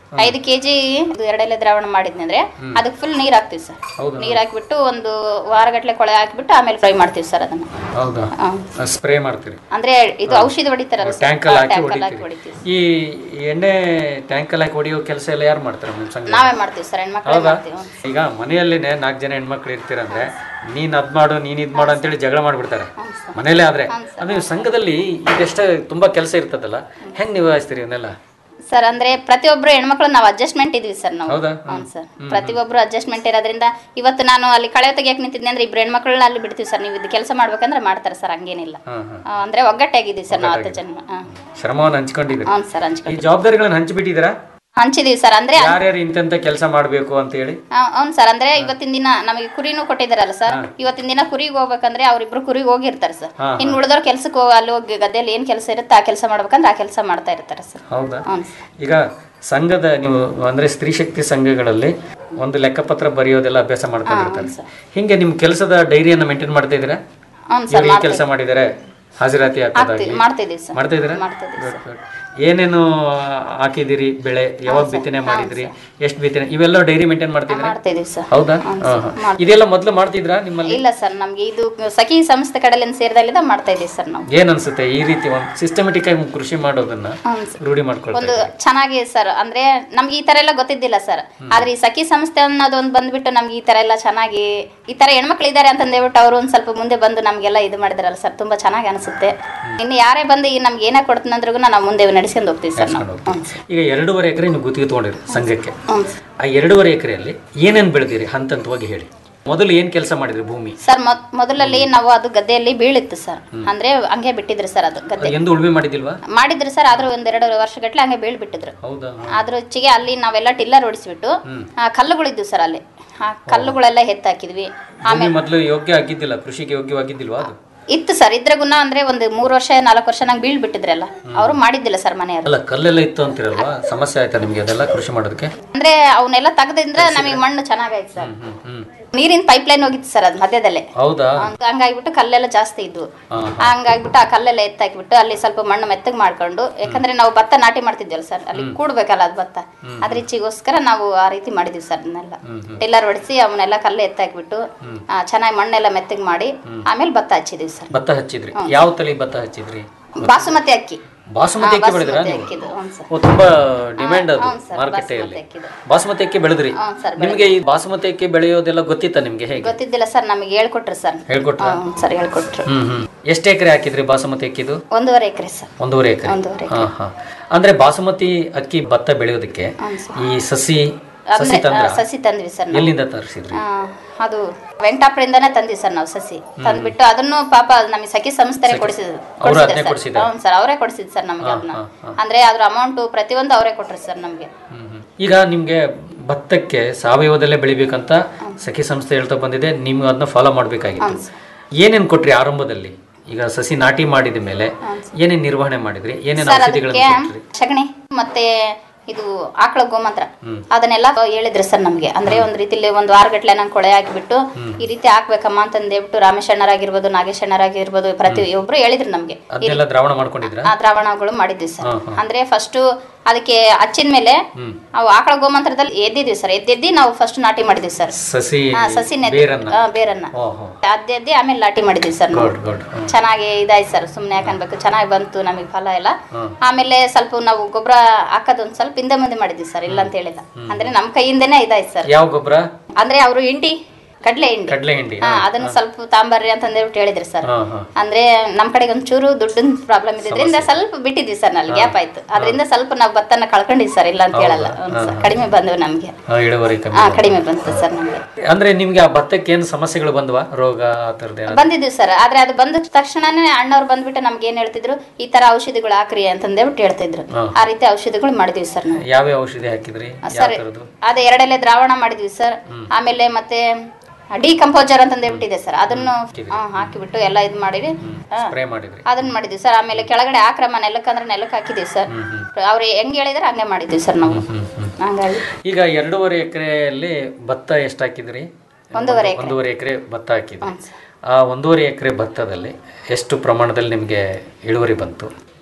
ಐದು ಕೆಜಿ ಎರಡೆಲೆ ದ್ರಾವಣ ಮಾಡಿದ್ನಿ ಅಂದ್ರೆ ಹ್ಮ್. ಅದಕ್ಕೆ ಫುಲ್ ನೀರ್ ಹಾಕ್ತಿವಿ ಸರ್ ಹೌದಾ? ನೀರ್ ಹಾಕ್ಬಿಟ್ಟು ಒಂದು ವಾರಗಟ್ಲೆ ಕೊಳೆ ಹಾಕ್ಬಿಟ್ಟು ಆಮೇಲೆ ಫ್ರೈ ಮಾಡ್ತೀವಿ ಸರ್ ಅದನ್ನ ಹೌದಾ ಹಾ. ಸ್ಪ್ರೇ ಮಾಡ್ತೀರಿ ಅಂದ್ರೆ ಇದು ಔಷಧಿ ಹೊಡಿತಾರಲ್ಲ ಸರ್ ಟ್ಯಾಂಕ್ ಅಲ್ಲಿ ಹಾಕಿ ಟ್ಯಾಂಕ್ ಅಲ್ಲಿ ಹಾಕಿ ಹೊಡಿತೀರಿ ಹೊಡಿತೀವಿ ಈ ಎಣ್ಣೆ ಟ್ಯಾಂಕ್ ಅಲ್ಲಿ ಹಾಕಿ ಹೊಡಿಯೋ ಕೆಲಸ ಎಲ್ಲ ಯಾರು ಮಾಡ್ತಾರೆ ನಿಮ್ಮ ಸಂಘ ನಾವೇ ಮಾಡ್ತೀವಿ ಸರ್ ಹೆಣ್ಮಕ್ಳೇ ಹೌದಾ ಮಾಡ್ತೀವಿ ಈಗ ಮನೆಯಲ್ಲಿನೇ ನಾಲ್ಕು ಜನ ಹೆಣ್ಮಕ್ಳು ಇರ್ತೀರಂದ್ರೆ ನೀನ್ ಅದ್ ಮಾಡು ನೀನ್ ಇದ್ ಮಾಡು ಅಂತೇಳಿ ಜಗಳ ಮಾಡ್ಬಿಡ್ತಾರೆ ಮನೇಲೆ ಆದ್ರೆ ಅದು ನೀವು ಸಂಘದಲ್ಲಿ ಇದೆಷ್ಟ ತುಂಬಾ ಕೆಲಸ ಇರ್ತದಲ್ಲ ಹೆಂಗ್ ನಿಭಾಯಿಸ್ತೀರಿ ಇವನ್ನೆಲ್ಲ ಸರ್ ಅಂದ್ರೆ ಪ್ರತಿಯೊಬ್ರು ಹೆಣ್ಮಕ್ಳು ನಾವು ಅಡ್ಜಸ್ಟ್ಮೆಂಟ್ ಇದೀವಿ ಸರ್ ನಾವು ಹೌದಾ? ಹೌದು ಸರ್ ಹ್ಮ್. ಪ್ರತಿಯೊಬ್ರು ಅಡ್ಜಸ್ಟ್ಮೆಂಟ್ ಇರೋದ್ರಿಂದ ಇವತ್ತು ನಾನು ಅಲ್ಲಿ ಕಳೆ ತೆಗಿಯಕ್ ನಿಂತಿದ್ದೆ ಅಂದ್ರೆ ಇಬ್ರು ಹೆಣ್ಮಕ್ಳನ್ನ ಅಲ್ಲಿ ಬಿಡ್ತೀವಿ ಸರ್ ನೀವು ಇದು ಕೆಲಸ ಮಾಡ್ಬೇಕಂದ್ರೆ ಮಾಡ್ತಾರೆ ಸರ್ ಹಂಗೇನಿಲ್ಲ ಹಾ, ಹಾ. ಆ, ಅಂದ್ರೆ ಒಗ್ಗಟ್ಟಾಗಿದ್ದೀವಿ ಸರ್ ನಾವು ಹತ್ತು ಜನ ಹಾ. ಶ್ರಮವನ್ನು ಹಂಚ್ಕೊಂಡಿದ್ದೀರಿ ಹೌದು ಸರ್ ಈ ಹಂಚ್ಕೊಂಡು ಜವಾಬ್ದಾರಿಗಳನ್ನ ಹಂಚಿಬಿಟ್ಟಿದ್ದೀರಾ ಹಂಚಿದೀವಿ ಸರ್ ಅಂದ್ರೆ ಯಾರ್ಯಾರು ಇಂತೆಂತ ಕೆಲಸ ಮಾಡ್ಬೇಕು ಅಂತ ಹೇಳಿ ಅವ್ನು ಸರ್ ಅಂದ್ರೆ ಇವತ್ತಿನ ದಿನ ನಮಗೆ ಕುರಿನೂ ಕೊಟ್ಟಿದ್ದಾರಲ್ಲ ಸರ್ ಹಾ. ಇವತ್ತಿನ ದಿನ ಕುರಿಗೆ ಹೋಗ್ಬೇಕಂದ್ರೆ ಅವ್ರಿಬ್ರು ಕುರಿಗೆ ಹೋಗಿರ್ತಾರೆ ಸರ್ ಹಾ, ಹಾ. ಇನ್ನು ಉಳಿದವ್ರು ಕೆಲ್ಸಕ್ಕೆ ಹೋಗಿ ಅಲ್ಲಿ ಹೋಗಿ ಗದ್ದೆಯಲ್ಲಿ ಏನ್ ಕೆಲಸ ಇರುತ್ತೆ ಆ ಕೆಲಸ ಮಾಡ್ಬೇಕಂದ್ರೆ ಆ ಕೆಲಸ ಮಾಡ್ತಾ ಇರ್ತಾರೆ ಸರ್ ಹೌದಾ ಹೌದು ಈಗ ಸಂಘದ ನೀವು ಅಂದ್ರೆ ಸ್ತ್ರೀ ಶಕ್ತಿ ಸಂಘಗಳಲ್ಲಿ ಒಂದು ಲೆಕ್ಕಪತ್ರ ಬರೆಯೋದೆಲ್ಲ ಅಭ್ಯಾಸ ಮಾಡ್ಕೊಂಡಿರ್ತಾರೆ ಹಿಂಗೆ ನಿಮ್ ಕೆಲಸದ ಡೈರಿಯನ್ನ ಮೇಂಟೈನ್ ಮಾಡ್ತಾ ಇದ್ದೀರಾ ಹೌದು ಸರ್ ಇವ್ರು ಈ ಕೆಲಸ ಮಾಡಿದ್ದಾರೆ ಹಾಜರಾತಿ ಹಾಕೋದಾಗ್ಲಿ ಆಗ್ತೀವಿ ಮಾಡ್ತಿದ್ದೀವಿ ಸರ್ ಮಾಡ್ತಾ ಇದ್ದೀರಾ ಮಾಡ್ತಿದ್ದೀವಿ Good, good. ಏನೇನು ಹಾಕಿದಿರಿ ಬೆಳೆ ಯಾವಾಗ ಬಿತ್ತನೆ ಮಾಡಿದ್ರಿ ಎಷ್ಟು ಬಿತ್ತನೆ ಇವೆಲ್ಲ ಡೈರಿ ಮೇಂಟೈನ್ ಮಾಡ್ತಿದ್ದೀರಾ ಮಾಡ್ತಿದ್ದೀವಿ ಸರ್ ಹೌದಾ ಹೌದು ಹಾ, ಸರ್, ಹಾ. ಮಾಡ್ತೀವಿ. ಇದೆಲ್ಲ ಮೊದಲು ಮಾಡ್ತಿದ್ರಾ ನಿಮ್ಮಲ್ಲಿ ಇಲ್ಲ ಸರ್ ನಮ್ಗೆ ಇದು ಸಖಿ ಸಂಸ್ಥೆ ಕಡೆಯಿಂದ ಸೇರಿದಾಗಲಿಂದ ಮಾಡ್ತಾ ಇದೀವಿ ಸರ್ ನಾವು ಏನ್ ಅನ್ಸುತ್ತೆ ಈ ರೀತಿ ಒಂದು ಸಿಸ್ಟಮೆಟಿಕ್ ಆಗಿ ಕೃಷಿ ಮಾಡೋದನ್ನ ಹೌದು ಸರ್. ರೂಢಿ ಮಾಡ್ಕೊಳ್ತಾ ಒಂದು ಇದ್ದೀರಾ? ಚೆನ್ನಾಗಿ ಸರ್ ಅಂದ್ರೆ ನಮ್ಗೆ ಈ ತರ ಎಲ್ಲ ಗೊತ್ತಿದ್ದಿಲ್ಲ ಸರ್ ಆದ್ರೆ ಈ ಸಖಿ ಸಂಸ್ಥೆ ಅನ್ನೋದೊಂದು ಬಂದ್ಬಿಟ್ಟು ನಮ್ಗೆ ಈ ತರ ಎಲ್ಲ ಚೆನ್ನಾಗಿ ಈ ತರ ಹೆಣ್ಮಕ್ಳು ಇದ್ದಾರೆ ಅಂತ ಅಂದೇಬಿಟ್ಟು ಅವರು ಒಂದ್ ಸ್ವಲ್ಪ ಮುಂದೆ ಬಂದು ನಮ್ಗೆಲ್ಲ ಇದು ಮಾಡಿದಾರಲ್ಲ ಸರ್ ತುಂಬಾ ಚೆನ್ನಾಗಿ ಅನಿಸುತ್ತೆ ಇನ್ನು ಯಾರೇ ಬಂದು ಈ ನಮ್ಗೆ ಏನೇ ಕೊಡ್ತಂದ್ರೂ ನಾವು ಮುಂದೆ ನಡೆಸ್ಕೊಂಡು ಹೋಗ್ತೀವಿ ಸರ್ ನಾವು ಹ್ಮ್ ಸರ್. ಈಗ ಎರಡೂವರೆ ಎಕರೆ ನೀವು ಗುತ್ತಿಗೆ ತಗೊಂಡಿರಿ ಸಂಘಕ್ಕೆ ಹ್ಮ್ ಸರ್. ಆ ಎರಡೂವರೆ ಎಕರೆಯಲ್ಲಿ ಏನೇನ್ ಬೆಳೆದಿರಿ ಹಂತ ಹಂತವಾಗಿ ಹೇಳಿ ಮೊದಲು ಏನ್ ಕೆಲಸ ಮಾಡಿದ್ರಿ ಭೂಮಿ ಸರ್ ಮೊದ್- ಮೊದಲಲ್ಲಿ ನಾವು ಅದು ಗದ್ದೆಯಲ್ಲಿ ಬೀಳಿತ್ತು ಸರ್ ಅಂದ್ರೆ ಹಂಗೆ ಬಿಟ್ಟಿದ್ರು ಸರ್ ಅದು ಗದ್ದೆ ಎಂದು ಉಳುಮೆ ಮಾಡಿದಿಲ್ವಾ ಮಾಡಿದ್ರು ಸರ್ ಆದ್ರೂ ಒಂದೆರಡು ವರ್ಷಗಟ್ಲೆ ಹಂಗೆ ಬೀಳ್ ಬಿಟ್ಟಿದ್ರು ಹೌದಾ ಅದ್ರ ಹೆಚ್ಚಿಗೆ ಅಲ್ಲಿ ನಾವೆಲ್ಲ ಟಿಲ್ಲರ್ ಹೊಡಿಸ್ಬಿಟ್ಟು ಹ್ಮ್. ಆ, ಕಲ್ಲುಗಳಿದ್ವು ಸರ್ ಅಲ್ಲಿ ಆ ಕಲ್ಲುಗಳೆಲ್ಲ ಎತ್ತಾಕಿದ್ವಿ ಭೂಮಿ ಆಮೇಲೆ ಮೊದಲು ಯೋಗ್ಯ ಆಗಿದ್ದಿಲ್ಲ ಕೃಷಿಗೆ ಯೋಗ್ಯವಾಗಿದ್ದಿಲ್ವಾ ಅದು ಇತ್ತು ಸರ್ ಇದ್ರ ಗುಣ ಅಂದ್ರೆ ಒಂದು ಮೂರು ವರ್ಷ ನಾಲ್ಕು ವರ್ಷ ನಂಗೆ ಬೀಳ್ ಬಿಟ್ಟಿದ್ರಲ್ಲ ಅವರು ಮಾಡಿದ್ದಿಲ್ಲ ಸರ್ ಮನೆಯವರು ಅಲ್ಲ ಕಲ್ಲೆಲ್ಲ ಇತ್ತು ಅಂತಿರಲ್ವಾ ಸಮಸ್ಯೆ ಆಯ್ತಾ ನಿಮ್ಗೆ ಅದೆಲ್ಲ ಕೃಷಿ ಮಾಡೋದಕ್ಕೆ ಅಂದ್ರೆ ಅವನ್ನೆಲ್ಲ ತೆಗ್ದಿಂದ ನಮಗೆ ಮಣ್ಣು ಚೆನ್ನಾಗಾಯ್ತು ಸರ್ ಹ್ಮ್ ಹ್ಮ್ ನೀರಿನ ಪೈಪ್ ಲೈನ್ ಹೋಗಿತ್ತು ಸರ್ ಅದು ಮಧ್ಯದಲ್ಲೇ ಹೌದಾ ಹಂಗ- ಹಂಗಾಗ್ಬಿಟ್ಟು ಕಲ್ಲೆಲ್ಲ ಜಾಸ್ತಿ ಇದ್ವು ಹಾ, ಹಂಗಾಗ್ಬಿಟ್ಟು ಆ ಕಲ್ಲೆಲ್ಲ ಎತ್ತಾಕ್ಬಿಟ್ಟು ಅಲ್ಲಿ ಸ್ವಲ್ಪ ಮಣ್ಣು ಮೆತ್ತಗ್ ಮಾಡ್ಕೊಂಡು ಯಾಕಂದ್ರೆ ನಾವು ಭತ್ತ ನಾಟಿ ಮಾಡ್ತಿದ್ವಲ್ಲ ಸರ್ ಅಲ್ಲಿ ಕೂಡ್ಬೇಕಲ್ಲ ಅದು ಭತ್ತ ಅದ್ರ ಇಚ್ಚಿಗೋಸ್ಕರ ನಾವು ಆ ರೀತಿ ಮಾಡಿದ್ವಿ ಸರ್ ಅದನ್ನೆಲ್ಲ ಟಿಲ್ಲರ್ ಹೊಡಿಸಿ ಅವನ್ನೆಲ್ಲ ಕಲ್ಲು ಎತ್ತಾಕ್ಬಿಟ್ಟು ಆ, ಚೆನ್ನಾಗಿ ಮಣ್ಣೆಲ್ಲ ಮೆತ್ತಗ್ ಮಾಡಿ ಆಮೇಲೆ ಭತ್ತ ಹಚ್ಚಿದೀವಿ ಸರ್ ಭತ್ತ ಹಚ್ಚಿದ್ರಿ ಯಾವ ತಳಿ ಭತ್ತ ಹಚ್ಚಿದ್ರಿ ಬಾಸುಮತಿ ಅಕ್ಕಿ ಬಾಸುಮತಿ ಹಾ, ಅಕ್ಕಿ ಬೆಳೆದ್ರಾ ಬಾಸುಮತಿ ನೀವು ಅಕ್ಕಿದು, ಹೌದು ಸರ್. ಓ ತುಂಬಾ ಡಿಮ್ಯಾಂಡ್ ಅದು ಹೌದು ಸರ್, ಮಾರುಕಟ್ಟೆಯಲ್ಲಿ ಬಾಸುಮತಿ ಅಕ್ಕಿದು. ಬಾಸುಮತಿ ಅಕ್ಕಿ ಬೆಳೆದ್ರಿ ಹೌದು ಸರ್, ನಿಮ್ಗೆ ಈ ಬಾಸುಮತಿ ಅಕ್ಕಿ ಬೆಳೆಯೋದೆಲ್ಲ ಗೊತ್ತಿತ್ತಾ ನಿಮ್ಗೆ ಹೇಗೆ ಗೊತ್ತಿದ್ದಿಲ್ಲ ಸರ್ ನಮಗೆ ಹೇಳ್ಕೊಟ್ರು ಸರ್ ಹೇಳ್ಕೊಟ್ರ ಹ್ಮ್, ಸರ್ ಹೇಳ್ಕೊಟ್ರು ಹ್ಮ್ ಹ್ಮ್ ಎಷ್ಟು ಎಕರೆ ಹಾಕಿದ್ರಿ ಬಾಸುಮತಿ ಅಕ್ಕಿದು ಒಂದೂವರೆ ಎಕರೆ ಸರ್ ಒಂದೂವರೆ ಎಕರೆ ಒಂದೂವರೆ ಹಾ ಹಾ ಅಂದ್ರೆ ಬಾಸುಮತಿ ಅಕ್ಕಿ ಭತ್ತ ಬೆಳೆಯೋದಕ್ಕೆ ಹೌದು ಸರ್. ಈ ಸಸಿ ಸಸಿ ಅಂದ್ರೆ ತಂದ್ರ ಆ, ಸಸಿ ತಂದ್ವಿ ಸರ್ ನಾವು. ಎಲ್ಲಿಂದ ತರಿಸಿದ್ರಿ ಆ, ಅದು ವೆಂಕಟಾಪುರದಿಂದಾನೇ ತಂದ್ವಿ ಸರ್ ನಾವು ಸಸಿ ತಂದ್ಬಿಟ್ಟು ಅದನ್ನು ಪಾಪ ನಮಗೆ ಸಖಿ ಸಂಸ್ಥೆ ಕೊಡಿಸಿದ್ರು ಅವ್ರು ಅದನ್ನೇ ಕೊಡ್ಸಿದ್ದಾರೆ? ಹೌದು ಸರ್ ಅವರೇ ಕೊಡಿಸಿದ್ ಸರ್ ನಮ್ಗೆ ಹಾ, ಅದನ್ನ ಹಾ, ಹಾ. ಅಂದ್ರೆ ಅದ್ರ ಅಮೌಂಟ್ ಪ್ರತಿಯೊಂದು ಅವರೇ ಕೊಟ್ರು ಸರ್ ನಮ್ಗೆ ಈಗ ನಿಮ್ಗೆ ಭತ್ತಕ್ಕೆ ಸಾವಯವದಲ್ಲೇ ಬೆಳಿಬೇಕಂತ ಸಖಿ ಸಂಸ್ಥೆ ಹೇಳ್ತಾ ಬಂದಿದೆ ನೀವು ಅದನ್ನ ಫಾಲೋ ಮಾಡ್ಬೇಕಾಗಿತ್ತು ಏನೇನ್ ಕೊಟ್ರಿ ಆರಂಭದಲ್ಲಿ ಈಗ ಸಸಿ ನಾಟಿ ಮಾಡಿದ ಮೇಲೆ ಏನೇನ್ ನಿರ್ವಹಣೆ ಮಾಡಿದ್ರಿ ಏನೇನ್ ಸರ್ ಔಷಧಿಗಳನ್ನ ಅದಕ್ಕೆ ಕೊಟ್ರಿ ಸಗಣಿ ಮತ್ತೆ ಇದು ಆಕಳ ಗೋಮಂತ್ರ ಹ್ಮ್. ಅದನ್ನೆಲ್ಲ ಹೇಳಿದ್ರು ಸರ್ ನಮ್ಗೆ ಅಂದ್ರೆ ಒಂದ್ ರೀತಿಲಿ ಒಂದು ವಾರಗಟ್ಲೆ ನಂಗೆ ಕೊಳೆ ಹಾಕಿಬಿಟ್ಟು ಹ್ಮ್. ಈ ರೀತಿ ಹಾಕ್ಬೇಕಮ್ಮ ಅಂತಂದೇಬಿಟ್ಟು ರಾಮೇಶ್ ಅಣ್ಣರಾಗಿರ್ಬೋದು ನಾಗೇಶ್ ಅಣ್ಣರಾಗಿರ್ಬೋದು ಪ್ರತಿ ಒಬ್ರು ಹೇಳಿದ್ರು ನಮ್ಗೆ ಈ ಅದನ್ನೆಲ್ಲ ದ್ರಾವಣ ಮಾಡ್ಕೊಂಡಿದ್ರ ಆ ದ್ರಾವಣಗಳು ಮಾಡಿದ್ವಿ ಸರ್ ಹಾ, ಹಾ. ಅಂದ್ರೆ ಫಸ್ಟ್ ಅದಕ್ಕೆ ಹಚ್ಚಿದ ಮೇಲೆ ಹ್ಮ್ ಅವು ಆಕಳ ಗೋಮಂತ್ರದಲ್ಲಿ ಎದ್ದಿದ್ವಿ ಸರ್ ಎದ್ದೆದ್ದಿ ನಾವು ಫಸ್ಟ್ ನಾಟಿ ಮಾಡಿದ್ವಿ ಸರ್ ಸಸಿ ಹಾ, ಸಸಿ ನೆಟ್- ಬೇರನ್ನ ಆ, ಬೇರನ್ನ ಓಹೋ ಅದ್ದೆದ್ದಿ ಆಮೇಲೆ ನಾಟಿ ಮಾಡಿದ್ವಿ ಸರ್ ನಾವು ಗುಡ್ ಗುಡ್ ಚೆನ್ನಾಗಿ ಇದಾಯ್ತು ಸರ್ ಸುಮ್ಮನೆ ಯಾಕನ್ಬೇಕು ಚೆನ್ನಾಗಿ ಬಂತು ನಮಗೆ ಫಲ ಎಲ್ಲ ಹ್ಮ್. ಆಮೇಲೆ ಸ್ವಲ್ಪ ನಾವು ಗೊಬ್ಬರ ಹಾಕೋದು ಒಂದ್ ಸ್ವಲ್ಪ ಹಿಂದೆ ಮುಂದೆ ಮಾಡಿದ್ವಿ ಸರ್ ಇಲ್ಲ ಅಂತ ಹೇಳಿಲ್ಲ ಅಂದ್ರೆ ನಮ್ ಕೈಯಿಂದನೇ ಇದಾಯ್ತು ಸರ್ ಯಾವ ಗೊಬ್ಬರ ಅಂದ್ರೆ ಅವರು ಹಿಂಡಿ ಕಡ್ಲೆ ಹಿಂಡಿ ಕಡ್ಲೆ ಹಿಂಡಿ ಹಾ ಅದನ್ನ ಸ್ವಲ್ಪ ತಾಂಬರ್ರಿ ಅಂತ ಅಂದೇಬಿಟ್ಟು ಹೇಳಿದ್ರಿ ಸರ್ ಹಾ ಹಾ ಅಂದ್ರೆ ನಮ್ ಕಡೆಗೆ ಒಂಚೂರು ದುಡ್ಡಿನ ಪ್ರಾಬ್ಲಮ್ ಇದ್ರಿಂದ ಸ್ವಲ್ಪ ಬಿಟ್ಟಿದ್ವಿ ಸರ್ ನಲ್ಲಿ ಗ್ಯಾಪ್ ಆಯ್ತು ಅದರಿಂದ ಸ್ವಲ್ಪ ನಾವು ಭತ್ತನ ಕಳ್ಕೊಂಡಿದ್ವಿ ಸರ್ ಇಲ್ಲ ಅಂತ ಹೇಳಲ್ಲ ಹೌದಾ? ಹ್ಮ್ ಹಾ, ಸರ್ ಹಾ. ಕಡಿಮೆ ಬಂದವು ನಮ್ಗೆ ಹಾ, ಇಳುವರಿ ಹಾ ಕಮ್ಮಿ ಕಡಿಮೆ ಬಂತು ಸರ್ ನಮ್ಗೆ ಅಂದ್ರೆ ನಿಮ್ಗೆ ಆ ಭತ್ತಕ್ಕೆ ಏನು ಸಮಸ್ಯೆಗಳು ಬಂದ್ವಾ ರೋಗ ಆ ಥರದ್ದು ಏನಾದ್ರು? ಬಂದಿದ್ವಿ ಸರ್ ಆದ್ರೆ ಅದು ಬಂದ ತಕ್ಷಣನೇ ಅಣ್ಣವ್ರು ಬಂದ್ಬಿಟ್ಟು ನಮ್ಗೆ ಏನ್ ಹೇಳ್ತಿದ್ರು ಈ ತರ ಔಷಧಿಗಳು ಹಾಕ್ರಿ ಅಂತಂದೇಬಿಟ್ಟು ಹೇಳ್ತಿದ್ರು ಹಾ. ಆ ರೀತಿ ಔಷಧಿಗಳು ಮಾಡಿದ್ವಿ ಸರ್ ನಾವು ಯಾವ್ಯಾವ ಔಷಧಿ ಹಾಕಿದ್ರಿ ಯಾವ ಸರ್ ಥರದ್ದು ಅದೇ ಎರಡೆಲೆ ದ್ರಾವಣ ಮಾಡಿದ್ವಿ ಸರ್ ಆಮೇಲೆ ಮತ್ತೆ ಡಿಕಂಪೋಸರ್ ಅಂತ ಅಂದೇಬಿಟ್ಟಿದೆ ಸರ್ ಅದನ್ನು ಹಾ, ಹಾಕಿಬಿಟ್ಟು ಎಲ್ಲ ಇದು ಮಾಡಿವಿ ಹಾ. ಸ್ಪ್ರೇ ಮಾಡಿದ್ರಿ ಅದನ್ನ ಮಾಡಿದ್ವಿ ಸರ್ ಆಮೇಲೆ ಕೆಳಗಡೆ ಆಕ್ರಮ ನೆಲಕ್ಕೆ ಅಂದ್ರೆ ನೆಲಕ್ಕೆ ಹಾಕಿದ್ವಿ ಸರ್ ಅವ್ರು ಹೆಂಗ್ ಹೇಳಿದ್ರೆ ಹಂಗೆ ಮಾಡಿದ್ವಿ ಸರ್ ನಾವು ಹಂಗಾಗಿ ಈಗ ಎರಡೂವರೆ ಎಕರೆಯಲ್ಲಿ ಭತ್ತ ಎಷ್ಟು ಹಾಕಿದ್ರಿ ಒಂದೂವರೆ ಎಕರೆ. ಒಂದೂವರೆ ಎಕರೆ ಭತ್ತ ಹಾಕಿದ್ರಿ ಆ ಒಂದೂವರೆ ಎಕರೆ ಭತ್ತದಲ್ಲಿ ಎಷ್ಟು ಪ್ರಮಾಣದಲ್ಲಿ ನಿಮಗೆ ಇಳುವರಿ ಬಂತು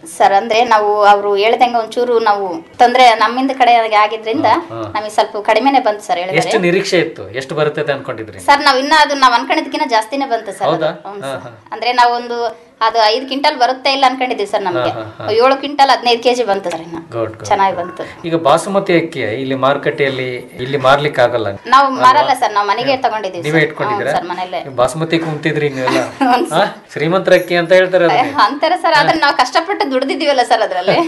ಸರ್ ಅಂದ್ರೆ ನಾವು ಅವರು ಹೇಳ್ದಂಗೆ ಒಂಚೂರು ನಾವು ತೊಂದ್ರೆ ನಮ್ಮಿಂದ ಕಡೆ ಆಗಿದ್ರಿಂದ ಹಾ. ನಮಗೆ ಸ್ವಲ್ಪ ಕಡಿಮೆನೆ ಬಂತು ಸರ್ ಎಷ್ಟು ಹೇಳಿದ್ರೆ ನಿರೀಕ್ಷೆ ಇತ್ತು ಎಷ್ಟು ಬರುತ್ತೆ ಅನ್ಕೊಂಡಿದ್ರಿ ಸರ್ ನಾವ್ ಇನ್ನ ಅದು ನಾವ್ ಅನ್ಕೊಂಡಿದ್ಕಿನ್ನ ಜಾಸ್ತಿನೇ ಬಂತು ಸರ್ ಅದು. ಹೌದಾ ಹ್ಮ್ ಹಾ, ಸರ್. ಹಾ. ಅಂದ್ರೆ ನಾವೊಂದು ಅದು ಐದು ಕ್ವಿಂಟಲ್ ಬರುತ್ತೆ ಇಲ್ಲ ಅನ್ಕೊಂಡಿದ್ವಿ ಸರ್ ನಮ್ಗೆ ಹಾ, ಹಾ, ಹಾ. ಏಳು ಕ್ವಿಂಟಲ್ ಹದಿನೈದು ಕೆಜಿ ಬಂತು ಸರ್ ಇನ್ನ ಗುಡ್ ಗುಡ್ ಚೆನ್ನಾಗಿ ಬಂತು ಈಗ ಬಾಸುಮತಿ ಅಕ್ಕಿ ಇಲ್ಲಿ ಮಾರುಕಟ್ಟೆಯಲ್ಲಿ ಇಲ್ಲಿ ಮಾರ್ಲಿಕ್ಕೆ ಆಗಲ್ಲ ನಾವು ಮಾರಲ್ಲ ಸರ್ ನಾವು ಮನೆಗೆ ತಗೊಂಡಿದ್ದೀವಿ ನೀವೇ ಸರ್. ಇಟ್ಕೊಂಡಿದ್ದೀರಾ ಹ್ಮ್ ಸರ್ ಮನೇಲೆ ನೀವು ಬಾಸುಮತಿ ಕುಂತಿದ್ರಿ ನೀವೆಲ್ಲ ಆ? ಶ್ರೀಮಂತರ ಅಕ್ಕಿ ಅಂತ ಹೇಳ್ತಾರೆ ಅದನ್ನ ಅಂತಾರೆ ಸರ್ ಆದ್ರೆ ನಾವು ಕಷ್ಟಪಟ್ಟು ದುಡ್ದಿದ್ದೀವಲ್ಲ ಸರ್ ಅದ್ರಲ್ಲಿ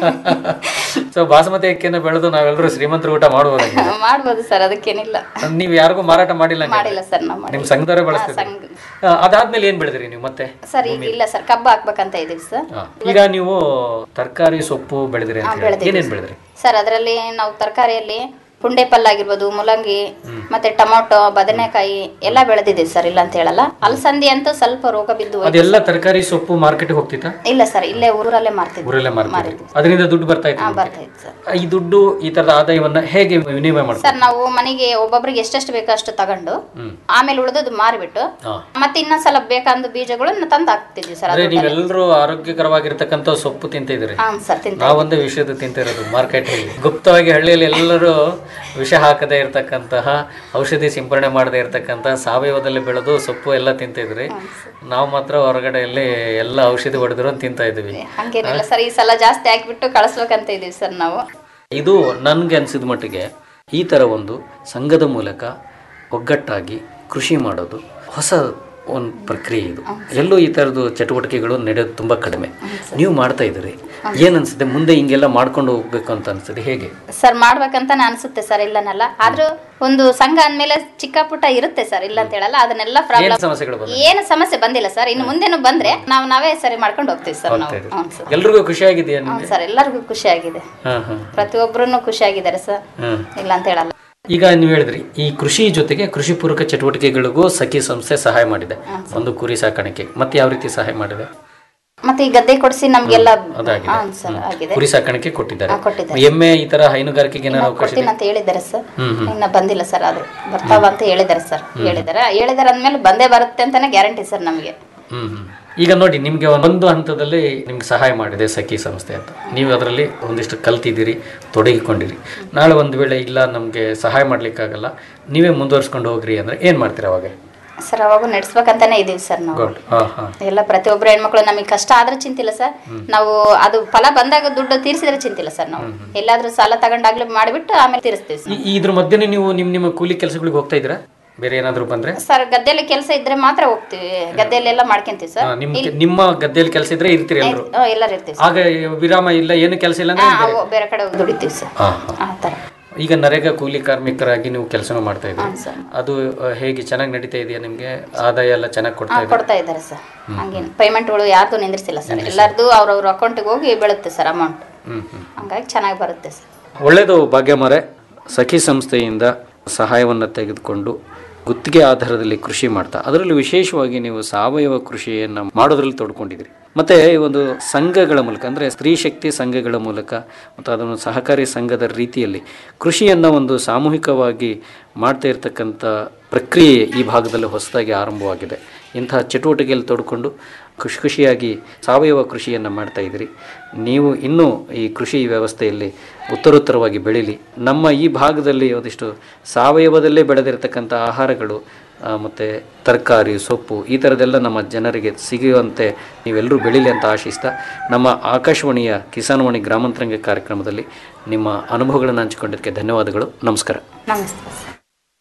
ಸೊ ಬಾಸುಮತಿ ಅಕ್ಕಿಯನ್ನು ಬೆಳೆದು ನಾವೆಲ್ಲರೂ ಶ್ರೀಮಂತರ ಊಟ ಮಾಡ್ಬೋದಾಗಿದೆ ಮಾಡ್ಬೋದು ಸರ್ ಅದಕ್ಕೇನಿಲ್ಲ ನೀವು ಯಾರಿಗೂ ಮಾರಾಟ ಮಾಡಿಲ್ಲ ಹಂಗಾದ್ರೆ? ಮಾಡಿಲ್ಲ ಸರ್ ನಾವು ನಿಮ್ ಮಾಡಿಲ್ಲ. ಸಂಘದವರೇ ಹಾ, ಬಳಸ್ತಿದ್ರಿ ಸಂಘ. ಆ, ಅದಾದ್ಮೇಲೆ ಏನ್ ಬೆಳೆದ್ರಿ ನೀವು ಮತ್ತೆ ಸರ್ ಈಗ ಇಲ್ಲ ಸರ್ ಕಬ್ಬು ಹಾಕ್ಬೇಕಂತ ಇದೀವಿ ಸರ್ ಆ, ಈಗ ನೀವು ತರಕಾರಿ ಸೊಪ್ಪು ಬೆಳೆದ್ರಿ ಹಾ, ಅಂತ ಹೇಳಿ ಬೆಳೆದಿದ್ದೀವಿ ಏನೇನ್ ಬೆಳೆದ್ರಿ ಸರ್ ಅದರಲ್ಲಿ ನಾವು ತರಕಾರಿಯಲ್ಲಿ ಪುಂಡೆ ಪಲ್ಲೆ ಆಗಿರ್ಬೋದು ಮುಲಂಗಿ ಮತ್ತೆ ಟೊಮೊಟೊ ಬದನೆಕಾಯಿ ಎಲ್ಲ ಬೆಳೆದಿದ್ದೀವಿ ಸರ್ ಇಲ್ಲ ಅಂತ ಹೇಳಲ್ಲ ಅಲಸಂದಿ ಅಂತೂ ಸ್ವಲ್ಪ ರೋಗ ಬಿದ್ದು ಹೋಯ್ತು. ಅದೆಲ್ಲ ತರಕಾರಿ ಸೊಪ್ಪು ಮಾರ್ಕೆಟ್ ಹೋಗ್ತಿತ್ತಾ ಇಲ್ಲ ಸರ್ ಇಲ್ಲೇ ಊರಲ್ಲೇ ಮಾರ್ತಿದ್ವಿ ಊರಲ್ಲೇ ಮಾರ್ತಿದ್ರಿ ಅದರಿಂದ ದುಡ್ಡು ಬರ್ತಾ ಇತ್ತು ಹಾ ನಿಮ್ಗೆ? ಬರ್ತಾ ಇತ್ತು ಸರ್ ಈ ದುಡ್ಡು ಈ ತರದ ಆದಾಯವನ್ನ ಹೇಗೆ ವಿನಿಮಯ ಮಾಡ್ತಾರೆ ಸರ್ ನಾವು ಮನೆಗೆ ಒಬ್ಬೊಬ್ರಿಗೆ ಎಷ್ಟೆಷ್ಟು ಬೇಕೋ ಅಷ್ಟು ತಗೊಂಡು ಹ್ಮ್. ಆಮೇಲೆ ಉಳಿದದ್ದು ಮಾರಿಬಿಟ್ಟು ಹಾ. ಮತ್ತೆ ಇನ್ನೊಂದ್ಸಲ ಬೇಕಂದು ಬೀಜಗಳನ್ನ ತಂದು ಹಾಕ್ತಿದ್ವಿ ಸರ್ ಅಂದ್ರೆ ಅದು ನೀವೆಲ್ಲರೂ ಆರೋಗ್ಯಕರವಾಗಿರ್ತಕ್ಕಂಥ ಸೊಪ್ಪು ತಿಂತಿದ್ರಿ ಹಾ ಸರ್ ತಿಂತ ನಾವೊಂದೇ ವಿಷಯದ ತಿಂತಿರೋದು ಮಾರ್ಕೆಟ್ ಗುಪ್ತವಾಗಿ ಹಳ್ಳಿಯಲ್ಲಿ ಎಲ್ಲರೂ ವಿಷ ಹಾಕದೇ ಇರತಕ್ಕಂತಹ ಔಷಧಿ ಸಿಂಪರಣೆ ಮಾಡದೇ ಇರತಕ್ಕಂತಹ ಸಾವಯವದಲ್ಲಿ ಬೆಳೆದು ಸೊಪ್ಪು ಎಲ್ಲ ತಿಂತಿದ್ರಿ ನಾವು ಮಾತ್ರ ಹೊರಗಡೆಯಲ್ಲಿ ಎಲ್ಲ ಔಷಧಿ ಹೊಡೆದ್ರು ತಿಂತಾ ಇದ್ವಿ ಹಂಗೇನಿಲ್ಲ ಸರ್ ಈ ಸಲ ಜಾಸ್ತಿ ಹಾಕ್ಬಿಟ್ಟು ಕಳಿಸ್ಬೇಕಂತ ಇದೀವಿ ಸರ್ ನಾವು ಇದು ನನ್ಗೆ ಅನ್ಸಿದ ಮಟ್ಟಿಗೆ ಈ ಥರ ಒಂದು ಸಂಘದ ಮೂಲಕ ಒಗ್ಗಟ್ಟಾಗಿ ಕೃಷಿ ಮಾಡೋದು ಹೊಸ ಒಂದು ಪ್ರಕ್ರಿಯೆ ಇದು ಎಲ್ಲೂ ಈ ಥರದ್ದು ಚಟುವಟಿಕೆಗಳು ನಡೆಯೋದು ತುಂಬ ಕಡಿಮೆ ನೀವು ಮಾಡ್ತಾ ಇದ್ದೀರಿ ಏನು ಅನ್ಸುತ್ತೆ ಮುಂದೆ ಹಿಂಗೆಲ್ಲ ಮಾಡ್ಕೊಂಡು ಹೋಗ್ಬೇಕು ಅಂತ ಅನ್ಸುತ್ತೆ ಹೇಗೆ ಸರ್ ಮಾಡ್ಬೇಕಂತಾನೆ ಅನ್ಸುತ್ತೆ ಸರ್ ಇಲ್ಲನಲ್ಲ ಆದ್ರೂ ಒಂದು ಸಂಘ ಅಂದ್ಮೇಲೆ ಚಿಕ್ಕ ಪುಟ್ಟ ಇರುತ್ತೆ ಸರ್ ಇಲ್ಲ ಅಂತ ಹೇಳಲ್ಲ ಅದನ್ನೆಲ್ಲ ಏನು ಪ್ರಾಬ್ಲಮ್ ಸಮಸ್ಯೆಗಳು ಬಂದ ಏನು ಸಮಸ್ಯೆ ಬಂದಿಲ್ಲ ಸರ್ ಇನ್ನು ಮುಂದೆನೂ ಬಂದ್ರೆ ನಾವು ನಾವೇ ಸರಿ ಮಾಡ್ಕೊಂಡು ಹೋಗ್ತೀವಿ ಸರ್ ನಾವು ಹ್ಞೂ ಸರ್ ಎಲ್ರಿಗೂ ಖುಷಿಯಾಗಿದೆಯಾ ಹ್ಞೂ ನಿಮಗೆ ಸರ್ ಎಲ್ಲರಿಗೂ ಖುಷಿ ಆಗಿದೆ ಹಾಂ ಹಾಂ ಪ್ರತಿಯೊಬ್ಬರೂ ಖುಷಿ ಆಗಿದ್ದಾರೆ ಸರ್ ಹಾಂ ಇಲ್ಲ ಅಂತ ಹೇಳಲ್ಲ ಈಗ ನೀವು ಹೇಳಿದ್ರಿ ಈ ಕೃಷಿ ಜೊತೆಗೆ ಕೃಷಿ ಪೂರಕ ಚಟುವಟಿಕೆಗಳಿಗೂ ಸಖಿ ಸಂಸ್ಥೆ ಸಹಾಯ ಮಾಡಿದೆ ಒಂದು ಕುರಿ ಸಾಕಾಣಿಕೆ ಮತ್ತೆ ಯಾವ ರೀತಿ ಸಹಾಯ ಮಾಡಿದೆ ಮತ್ತೆ ಈ ಗದ್ದೆ ಕೊಡಿಸಿ ನಮ್ಗೆಲ್ಲ ಅದಾಗಿದೆ ಹ್ಞೂ ಸರ್ ಆಗಿದೆ ಕುರಿ ಸಾಕಾಣಿಕೆ ಕೊಟ್ಟಿದ್ದಾರೆ ಹಾ, ಕೊಟ್ಟಿದ್ದಾರೆ. ಎಮ್ಮೆ ಈ ತರ ಹೈನುಗಾರಿಕೆಗೆ ಏನಾದ್ರು ಅವಕಾಶ ಕೊಡ್ತೀನಿ ಇದೆ ಅಂತ ಹೇಳಿದ್ದಾರೆ ಸರ್ ಹ್ಮ್, ಹ್ಮ್. ಇನ್ನ ಬಂದಿಲ್ಲ ಸರ್ ಅದು ಬರ್ತಾವ ಅಂತ ಹೇಳಿದ್ದಾರೆ ಸರ್ ಹೇಳಿದ್ದಾರೆ ಹೇಳಿದಾರೆ ಅಂದ್ಮೇಲೆ ಬಂದೇ ಬರುತ್ತೆ ಅಂತಾನೆ ಗ್ಯಾರಂಟಿ ಸರ್ ನಮಗೆ ಹ್ಮ್ ಹ್ಮ್. ಈಗ ನೋಡಿ ನಿಮ್ಗೆ ಒಂದು ಹಂತದಲ್ಲಿ ನಿಮ್ಗೆ ಸಹಾಯ ಮಾಡಿದೆ ಸಖಿ ಸಂಸ್ಥೆ ಅಂತ ನೀವು ಅದರಲ್ಲಿ ಒಂದಿಷ್ಟು ಕಲ್ತಿದ್ದೀರಿ ತೊಡಗಿಕೊಂಡಿರಿ ನಾಳೆ ಒಂದು ವೇಳೆ ಇಲ್ಲ ನಮಗೆ ಸಹಾಯ ಮಾಡ್ಲಿಕ್ಕಾಗಲ್ಲ ನೀವೇ ಮುಂದುವರ್ಸ್ಕೊಂಡು ಹೋಗ್ರಿ ಅಂದ್ರೆ ಏನ್ ಮಾಡ್ತೀರಾ ಅವಾಗ ಸರ್ ಅವಾಗ ನಡೆಸ್ಬೇಕಂತಾನೆ ಇದೀವಿ ಸರ್ ನಾವು ಗುಡ್ ಹಾ ಹಾ ಎಲ್ಲ ಪ್ರತಿಯೊಬ್ಬರು ಹೆಣ್ಮಕ್ಳು ನಮಗೆ ಕಷ್ಟ ಆದ್ರೆ ಚಿಂತಿಲ್ಲ ಸರ್ ನಾವು ಅದು ಫಲ ಬಂದಾಗ ದುಡ್ಡು ತೀರಿಸಿದ್ರೆ ಚಿಂತಿಲ್ಲ ಸರ್ ನಾವು ಎಲ್ಲಾದ್ರೂ ಸಾಲ ತಗೊಂಡಾಗ್ಲಿ ಮಾಡಿಬಿಟ್ಟು ಆಮೇಲೆ ತೀರಿಸ್ತೀವಿ ಸರ್ ಈ- ಈ ಇದ್ರ ಮಧ್ಯೆ ನೀವು ನಿಮ್ ನಿಮ್ಮ ಕೂಲಿ ಕೆಲಸಗಳಿಗೆ ಹೋಗ್ತಾ ಇದ್ದೀರಾ ಬೇರೆ ಏನಾದ್ರು ಬಂದ್ರೆ ಸರ್ ಗದ್ದೆಯಲ್ಲಿ ಕೆಲಸ ಇದ್ರೆ ಮಾತ್ರ ಹೋಗ್ತೀವಿ ಗದ್ದೆಯಲ್ಲೆಲ್ಲ ಮಾಡ್ಕೊಂತೀವಿ ಹಾ, ಸರ್ ನಿಮ್ ಇಲ್ಲಿ- ನಿಮ್ಮ ಗದ್ದೆಯಲ್ಲಿ ಕೆಲಸ ಇದ್ರೆ ಇರ್ತೀರಿ ಎಲ್ಲರೂ ಹ್ಮ್, ಎಲ್ಲರೂ ಇರ್ತೀವಿ ಸರ್ ಆಗ ವಿರಾಮ ಇಲ್ಲ ಏನು ಕೆಲಸ ಇಲ್ಲ ಹಾ, ಅಂದ್ರೆ ಬೇರೆ- ಅವು ಬೇರೆ ಕಡೆ ಹೋಗಿ ದುಡಿತೀವಿ ಸರ್ ಹಾ, ಹಾ. ಆ ಥರ ಈಗ ನರೇಗಾ ಕೂಲಿ ಕಾರ್ಮಿಕರಾಗಿ ನೀವು ಕೆಲಸನೂ ಮಾಡ್ತಾ ಇದ್ದೀರಿ ಹಾ, ಸರ್. ಅದು ಆ, ಹೇಗೆ ಚೆನ್ನಾಗಿ ನಡೀತಾ ಇದೆಯಾ ನಿಮ್ಗೆ ಆದಾಯ ಎಲ್ಲ ಚೆನ್ನಾಗಿ ಹಾ, ಕೊಡ್ತಾ ಇದೆ ಕೊಡ್ತಾ ಇದ್ದಾರೆ ಸರ್ ಹಂಗೇನು ಪೇಮೆಂಟ್ಗಳು ಯಾರ್ದು ನಿಂದ್ರಿಸಿಲ್ಲ ಸರ್ ಎಲ್ಲರದು ಅವ್ರವ್ರ ಅಕೌಂಟಿಗೆ ಹೋಗಿ ಬೀಳುತ್ತೆ ಸರ್ ಅಮೌಂಟ್ ಹ್ಮ್ ಹ್ಮ್ ಹಂಗಾಗಿ ಚೆನ್ನಾಗಿ ಬರುತ್ತೆ ಸರ್ ಒಳ್ಳೆಯದು ಭಾಗ್ಯಮರೆ ಸಖಿ ಸಂಸ್ಥೆಯಿಂದ ಸಹಾಯವನ್ನು ತೆಗೆದುಕೊಂಡು ಗುತ್ತಿಗೆ ಆಧಾರದಲ್ಲಿ ಕೃಷಿ ಮಾಡ್ತಾ ಅದರಲ್ಲಿ ವಿಶೇಷವಾಗಿ ನೀವು ಸಾವಯವ ಕೃಷಿಯನ್ನು ಮಾಡೋದ್ರಲ್ಲಿ ತೊಡ್ಕೊಂಡಿದ್ದೀರಿ ಮತ್ತು ಈ ಒಂದು ಸಂಘಗಳ ಮೂಲಕ ಅಂದರೆ ಸ್ತ್ರೀ ಶಕ್ತಿ ಸಂಘಗಳ ಮೂಲಕ ಮತ್ತು ಅದನ್ನು ಸಹಕಾರಿ ಸಂಘದ ರೀತಿಯಲ್ಲಿ ಕೃಷಿಯನ್ನು ಒಂದು ಸಾಮೂಹಿಕವಾಗಿ ಮಾಡ್ತಾ ಇರತಕ್ಕಂಥ ಪ್ರಕ್ರಿಯೆ ಈ ಭಾಗದಲ್ಲಿ ಹೊಸದಾಗಿ ಆರಂಭವಾಗಿದೆ ಇಂತಹ ಚಟುವಟಿಕೆಯಲ್ಲಿ ತೊಡ್ಕೊಂಡು ಖುಷಿ ಖುಷಿಯಾಗಿ ಸಾವಯವ ಕೃಷಿಯನ್ನು ಮಾಡ್ತಾ ಇದ್ದೀರಿ ನೀವು ಇನ್ನೂ ಈ ಕೃಷಿ ವ್ಯವಸ್ಥೆಯಲ್ಲಿ ಉತ್ತರೋತ್ತರವಾಗಿ ಬೆಳೀಲಿ ನಮ್ಮ ಈ ಭಾಗದಲ್ಲಿ ಒಂದಿಷ್ಟು ಸಾವಯವದಲ್ಲೇ ಬೆಳೆದಿರತಕ್ಕಂಥ ಆಹಾರಗಳು ಆ, ಮತ್ತು ತರಕಾರಿ ಸೊಪ್ಪು ಈ ಥರದ್ದೆಲ್ಲ ನಮ್ಮ ಜನರಿಗೆ ಸಿಗುವಂತೆ ನೀವೆಲ್ಲರೂ ಬೆಳೀಲಿ ಅಂತ ಆಶಿಸ್ತಾ ನಮ್ಮ ಆಕಾಶವಾಣಿಯ ಕಿಸಾನ್ವಾಣಿ ಗ್ರಾಮಾಂತರಂಗ ಕಾರ್ಯಕ್ರಮದಲ್ಲಿ ನಿಮ್ಮ ಅನುಭವಗಳನ್ನು ಹಂಚಿಕೊಂಡಿದ್ದಕ್ಕೆ ಧನ್ಯವಾದಗಳು ನಮಸ್ಕಾರ ನಮಸ್ತೆ ಸರ್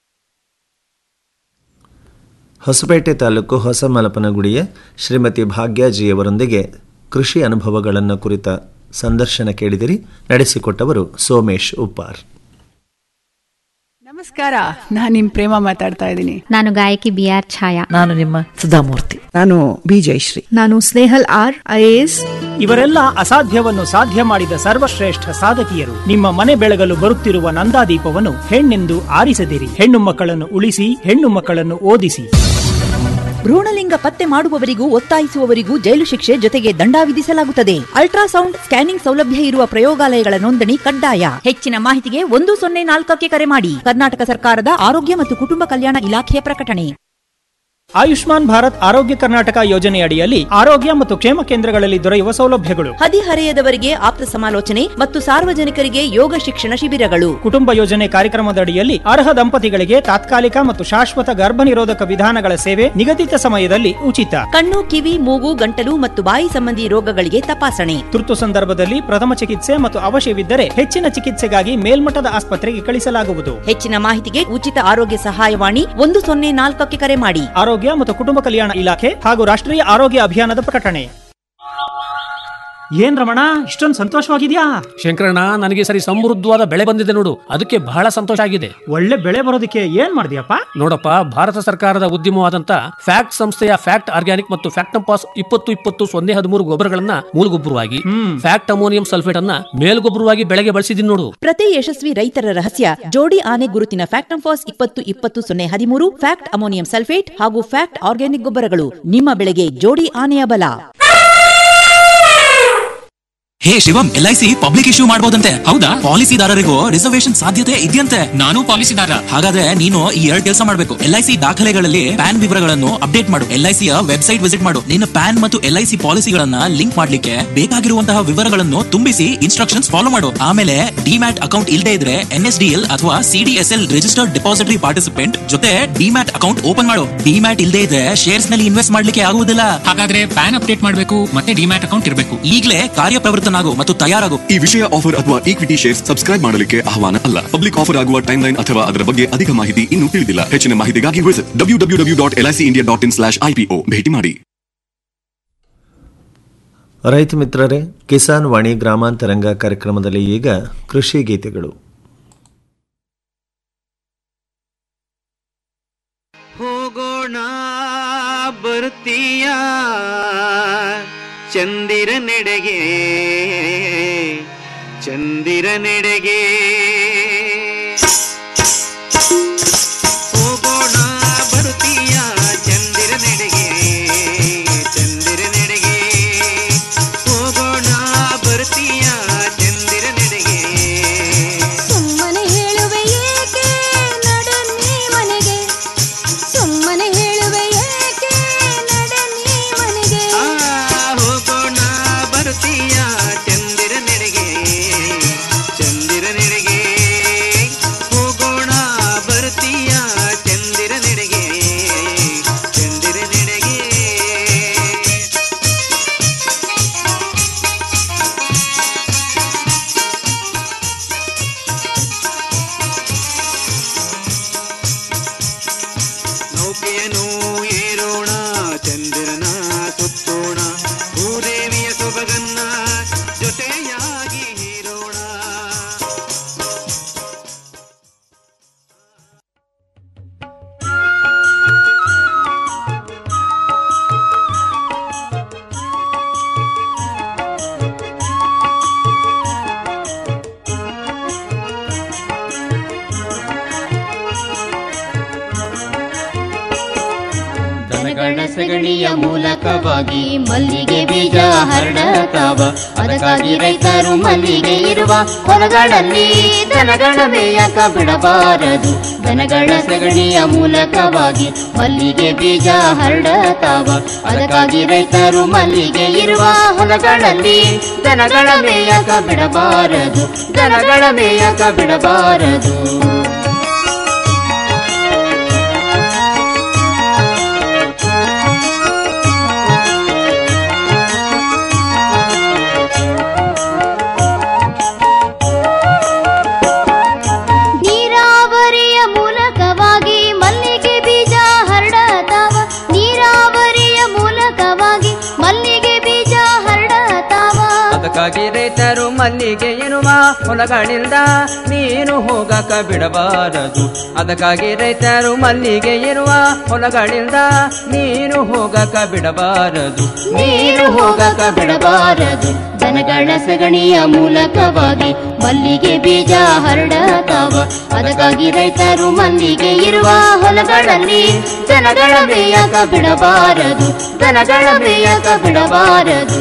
ಹೊಸಪೇಟೆ ತಾಲೂಕು ಹೊಸಮಲಪನಗುಡಿಯ ಶ್ರೀಮತಿ ಭಾಗ್ಯಾಜಿಯವರೊಂದಿಗೆ ಕೃಷಿ ಅನುಭವಗಳನ್ನು ಕುರಿತ ಸಂದರ್ಶನ ಕೇಳಿದಿರಿ ನಡೆಸಿಕೊಟ್ಟವರು ಸೋಮೇಶ್ ಉಪ್ಪಾರ್ ನಮಸ್ಕಾರ ನಾನು ನಿಮ್ ಪ್ರೇಮ ಮಾತಾಡ್ತಾ ಇದ್ದೀನಿ ನಾನು ಗಾಯಕಿ ಬಿ ಆರ್ ಛಾಯಾ ನಾನು ನಿಮ್ಮ ಸುಧಾಮೂರ್ತಿ ನಾನು ಬಿ ಜಯಶ್ರೀ ನಾನು ಸ್ನೇಹಲ್ ಆರ್ ಐಎಎಸ್ ಇವರೆಲ್ಲ ಅಸಾಧ್ಯವನ್ನು ಸಾಧ್ಯ ಮಾಡಿದ ಸರ್ವಶ್ರೇಷ್ಠ ಸಾಧಕಿಯರು ನಿಮ್ಮ ಮನೆ ಬೆಳಗಲು ಬರುತ್ತಿರುವ ನಂದಾದೀಪವನ್ನು ಹೆಣ್ಣೆಂದು ಆರಿಸದಿರಿ ಹೆಣ್ಣು ಮಕ್ಕಳನ್ನು ಉಳಿಸಿ ಹೆಣ್ಣು ಮಕ್ಕಳನ್ನು ಓದಿಸಿ ಭ್ರೂಣಲಿಂಗ ಪತ್ತೆ ಮಾಡುವವರಿಗೂ ಒತ್ತಾಯಿಸುವವರಿಗೂ ಜೈಲು ಶಿಕ್ಷೆ ಜೊತೆಗೆ ದಂಡ ವಿಧಿಸಲಾಗುತ್ತದೆ ಅಲ್ಟ್ರಾಸೌಂಡ್ ಸ್ಕ್ಯಾನಿಂಗ್ ಸೌಲಭ್ಯ ಇರುವ ಪ್ರಯೋಗಾಲಯಗಳ ನೋಂದಣಿ ಕಡ್ಡಾಯ ಹೆಚ್ಚಿನ ಮಾಹಿತಿಗೆ ಒಂದು ಸೊನ್ನೆ ನಾಲ್ಕಕ್ಕೆ ಕರೆ ಮಾಡಿ ಕರ್ನಾಟಕ ಸರ್ಕಾರದ ಆರೋಗ್ಯ ಮತ್ತು ಕುಟುಂಬ ಕಲ್ಯಾಣ ಇಲಾಖೆಯ ಪ್ರಕಟಣೆ ಆಯುಷ್ಮಾನ್ ಭಾರತ್ ಆರೋಗ್ಯ ಕರ್ನಾಟಕ ಯೋಜನೆಯಡಿಯಲ್ಲಿ ಆರೋಗ್ಯ ಮತ್ತು ಕ್ಷೇಮ ಕೇಂದ್ರಗಳಲ್ಲಿ ದೊರೆಯುವ ಸೌಲಭ್ಯಗಳು ಹದಿಹರೆಯದವರಿಗೆ ಆಪ್ತ ಸಮಾಲೋಚನೆ ಮತ್ತು ಸಾರ್ವಜನಿಕರಿಗೆ ಯೋಗ ಶಿಕ್ಷಣ ಶಿಬಿರಗಳು ಕುಟುಂಬ ಯೋಜನೆ ಕಾರ್ಯಕ್ರಮದಡಿಯಲ್ಲಿ ಅರ್ಹ ದಂಪತಿಗಳಿಗೆ ತಾತ್ಕಾಲಿಕ ಮತ್ತು ಶಾಶ್ವತ ಗರ್ಭ ನಿರೋಧಕ ವಿಧಾನಗಳ ಸೇವೆ ನಿಗದಿತ ಸಮಯದಲ್ಲಿ ಉಚಿತ ಕಣ್ಣು ಕಿವಿ ಮೂಗು ಗಂಟಲು ಮತ್ತು ಬಾಯಿ ಸಂಬಂಧಿ ರೋಗಗಳಿಗೆ ತಪಾಸಣೆ ತುರ್ತು ಸಂದರ್ಭದಲ್ಲಿ ಪ್ರಥಮ ಚಿಕಿತ್ಸೆ ಮತ್ತು ಅವಶ್ಯವಿದ್ದರೆ ಹೆಚ್ಚಿನ ಚಿಕಿತ್ಸೆಗಾಗಿ ಮೇಲ್ಮಟ್ಟದ ಆಸ್ಪತ್ರೆಗೆ ಕಳಿಸಲಾಗುವುದು ಹೆಚ್ಚಿನ ಮಾಹಿತಿಗೆ ಉಚಿತ ಆರೋಗ್ಯ ಸಹಾಯವಾಣಿ ಒಂದು ಸೊನ್ನೆ ನಾಲ್ಕಕ್ಕೆ ಕರೆ ಮಾಡಿ ಆರೋಗ್ಯ ಮತ್ತು ಕುಟುಂಬ ಕಲ್ಯಾಣ ಇಲಾಖೆ ಹಾಗೂ ರಾಷ್ಟ್ರೀಯ ಆರೋಗ್ಯ ಅಭಿಯಾನದ ಪ್ರಕಟಣೆ ಏನ್ ರಮಣ ಇಷ್ಟೊಂದು ಸಂತೋಷವಾಗಿದ್ಯಾ ಶಂಕರಣ್ಣ ನನಗೆ ಸರಿ ಸಮೃದ್ಧವಾದ ಬೆಳೆ ಬಂದಿದೆ ನೋಡು ಅದಕ್ಕೆ ಬಹಳ ಸಂತೋಷ ಆಗಿದೆ ಒಳ್ಳೆ ಬೆಳೆ ಬರೋದಕ್ಕೆ ಏನ್ ಮಾಡಿದ್ಯಪ್ಪ ನೋಡಪ್ಪ ಭಾರತ ಸರ್ಕಾರದ ಉದ್ಯಮವಾದಂತ ಫ್ಯಾಕ್ಟ್ ಸಂಸ್ಥೆಯ ಫ್ಯಾಕ್ಟ್ ಆರ್ಗ್ಯಾನಿಕ್ ಮತ್ತು ಫ್ಯಾಕ್ಟಂಪಾಸ್ ಇಪ್ಪತ್ತು ಇಪ್ಪತ್ತು ಸೊನ್ನೆ ಹದಿಮೂರು ಗೊಬ್ಬರಗಳನ್ನ ಮೂಲಗೊಬ್ಬರವಾಗಿ ಫ್ಯಾಕ್ಟ್ ಅಮೋನಿಯಂ ಸಲ್ಫೇಟ್ ಅನ್ನ ಮೇಲ್ಗೊಬ್ಬರವಾಗಿ ಬೆಳೆಗೆ ಬಳಸಿದೀನಿ ನೋಡು ಪ್ರತಿ ಯಶಸ್ವಿ ರೈತರ ರಹಸ್ಯ ಜೋಡಿ ಆನೆ ಗುರುತಿನ ಫ್ಯಾಕ್ಟಂಫಾಸ್ ಇಪ್ಪತ್ತು ಇಪ್ಪತ್ತು ಸೊನ್ನೆ ಹದಿಮೂರು ಫ್ಯಾಕ್ಟ್ ಅಮೋನಿಯಂ ಸಲ್ಫೇಟ್ ಹಾಗೂ ಫ್ಯಾಕ್ಟ್ ಆರ್ಗ್ಯಾನಿಕ್ ಗೊಬ್ಬರಗಳು ನಿಮ್ಮ ಬೆಳೆಗೆ ಜೋಡಿ ಆನೆಯ ಬಲ hey Shivam L I C public issue ಮಾಡಬಹುದಂತೆ ಹೌದಾ ಪಾಲಿಸಿದಾರರಿಗೂ ರಿಸರ್ವೇಶನ್ ಸಾಧ್ಯತೆ ಇದೆಯಂತೆ ನಾನು ಪಾಲಿಸಿದಾರ ಹಾಗಾದ್ರೆ ನೀನು ಈ ಎರಡು ಕೆಲಸ ಮಾಡಬೇಕು ಎಲ್ ಐ ಸಿ ದಾಖಲೆಗಳಲ್ಲಿ ಪ್ಯಾನ್ ವಿವರಗಳನ್ನು ಅಪ್ಡೇಟ್ ಮಾಡು ಎಲ್ ಐ ಸಿಯ ವೆಬ್ಸೈಟ್ ವಿಸಿಟ್ ಮಾಡು ನಿನ್ನ ಪ್ಯಾನ್ ಮತ್ತು ಎಲ್ ಐ ಸಿ ಪಾಲಿಸಿಗಳನ್ನ ಲಿಂಕ್ ಮಾಡ್ಲಿಕ್ಕೆ ಬೇಕಾಗಿರುವಂತಹ ವಿವರಗಳನ್ನು ತುಂಬಿಸಿ ಇನ್ಸ್ಟ್ರಕ್ಷನ್ಸ್ ಫಾಲೋ ಮಾಡು ಆಮೇಲೆ ಡಿಮ್ಯಾಟ್ ಅಕೌಂಟ್ ಇಲ್ಲದೆ ಇದ್ರೆ ಎನ್ ಎಸ್ ಡಿ ಎಲ್ ಅಥವಾ ಸಿಡಿಎಸ್ಎಲ್ ರಿಜಿಸ್ಟರ್ಡ್ ಡೆಪಾಸಿಟರಿ ಪಾರ್ಟಿಸಿಪೆಂಟ್ ಜೊತೆ ಡಿಮ್ಯಾಟ್ ಅಕೌಂಟ್ ಓಪನ್ ಮಾಡು ಡಿಮ್ಯಾಟ್ ಇಲ್ಲದೆ ಇದ್ರೆ ಶೇರ್ಸ್ ನಲ್ಲಿ ಇನ್ವೆಸ್ಟ್ ಮಾಡ್ಲಿಕ್ಕೆ ಆಗುವುದಿಲ್ಲ ಹಾಗಾದ್ರೆ ಪ್ಯಾನ್ ಅಪ್ಡೇಟ್ ಮಾಡಬೇಕು ಮತ್ತೆ ಡಿಮ್ಯಾಟ್ ಅಕೌಂಟ್ ಇರಬೇಕು ಈಗಲೇ ಕಾರ್ಯಪ್ರವೃತ್ತನಾಗು ಮತ್ತು ತಯಾರಾಗು ಈ ವಿಷಯ ಆಫರ್ ಅಥವಾ ಈಕ್ವಿಟಿ ಶೇರ್ ಸಬ್ಸ್ಕ್ರೈಬ್ ಮಾಡಲಿಕ್ಕೆ ಆಹ್ವಾನ ಅಲ್ಲ ಪಬ್ಲಿಕ್ ಆಫರ್ ಆಗುವ ಟೈಮ್ ಲೈನ್ ಅಥವಾ ಅದರ ಬಗ್ಗೆ ಅಧಿಕ ಮಾಹಿತಿ ಇನ್ನೂ ತಿಳಿದಿಲ್ಲ ಹೆಚ್ಚಿನ ಮಾಹಿತಿಗಾಗಿ visit W W W dot L I C India dot in slash IPO ಭೇಟಿ ಮಾಡಿ ರೈತ ಮಿತ್ರರೇ ಕಿಸಾನ್ ವಾಣಿ ಗ್ರಾಮಾಂತರಂಗ ಕಾರ್ಯಕ್ರಮದಲ್ಲಿ ಈಗ ಕೃಷಿ ಗೀತೆಗಳು ಹೋಗೋಣ ಬರ್ತೀಯ ಚಂದಿರ ನೆಡೆಗೆ ಚಂದಿರ ನೆಡೆಗೆ ಹೋಗೋಣ ಬರ್ತೀಯ ಚಂದಿರ ನೆಡೆಗೆ ಚಂದಿರ ನೆಡೆಗೆ ಹೋಗೋಣ ಬರ್ತೀಯ ಚಂದಿರ ನೆಡೆಗೆ ಸುಮ್ಮನೆ ಹೇಳುವೆ ಏಕೆ ನಡನ್ನಿ ಮನೆಗೆ ಸುಮ್ಮನೆ ಹೇಳುವೆ ಏಕೆ ನಡನ್ನಿ ಮನೆಗೆ ಆ, ಹೋಗೋಣ ಬರ್ತೀಯ ಚಂದಿರ ನೆಡೆಗೆ ಚಂದಿರ ನೆಡೆಗೆ ಹೋಗೋಣ ಬರ್ತೀಯ ಚಂದಿರ ನೆಡೆಗೆ ಚಂದಿರ ನೆಡೆಗೆ ನೌಕೆಯನ್ನು ಏರೋಣ ಚಂದಿರನ ಸುತ್ತೋಣ ಭೂದೇವಿಯ ಸೊಬಗನ್ನ ಜೊತೆಯಾಗಿ ಹೀರೋಣ ದನಗಳ ಸಗಣಿಯ ಮೂಲಕವಾಗಿ ಮಲ್ಲಿಗೆ ಬೀಜ ಹರಡತಾವ ಅದಕ್ಕಾಗಿ ರೈತರು ಮಲ್ಲಿಗೆ ಇರುವ ಹೊಲಗಳಲ್ಲಿ ದನಗಳ ಮೇಯಕ ಬಿಡಬಾರದು ದನಗಳ ಸಗಣಿಯ ಮೂಲಕವಾಗಿ ಮಲ್ಲಿಗೆ ಬೀಜ ಹರಡತಾವ ಅದಕ್ಕಾಗಿ ರೈತರು ಮಲ್ಲಿಗೆ ಇರುವ ಹೊಲಗಳಲ್ಲಿ ದನಗಳ ಮೇಯಕ ಬಿಡಬಾರದು ದನಗಳ ಮೇಯಕ ಬಿಡಬಾರದು ನೀರಾವರಿಯ ಮೂಲಕವಾಗಿ ಮಲ್ಲಿಗೆ ಬೀಜ ಹರಡತಾವ ನೀರಾವರಿಯ ಮೂಲಕವಾಗಿ ಮಲ್ಲಿಗೆ ಬೀಜ ಹರಡತಾವ ಅದಕ್ಕಾಗಿ ರೈತರು ಮಲ್ಲಿಗೆ ಎನ್ನುವ ಹೊಲಗಳಿಂದ ನೀನು ಹೋಗಕ ಬಿಡಬಾರದು ಅದಕ್ಕಾಗಿ ರೈತರು ಮಲ್ಲಿಗೆ ಇರುವ ಹೊಲಗಳಿಂದ ನೀನು ಹೋಗಕ ಬಿಡಬಾರದು ನೀರು ಹೋಗಕ ಬಿಡಬಾರದು ದನಗಳ ಸಗಣಿಯ ಮೂಲಕವಾಗಿ ಮಲ್ಲಿಗೆ ಬೀಜ ಹರಡತಾವ ಅದಕ್ಕಾಗಿ ರೈತರು ಮಲ್ಲಿಗೆ ಇರುವ ಹೊಲಗಳಲ್ಲಿ ದನಗಳ ಮೇಯಕ ಬಿಡಬಾರದು ದನಗಳ ಮೇಯಕ ಬಿಡಬಾರದು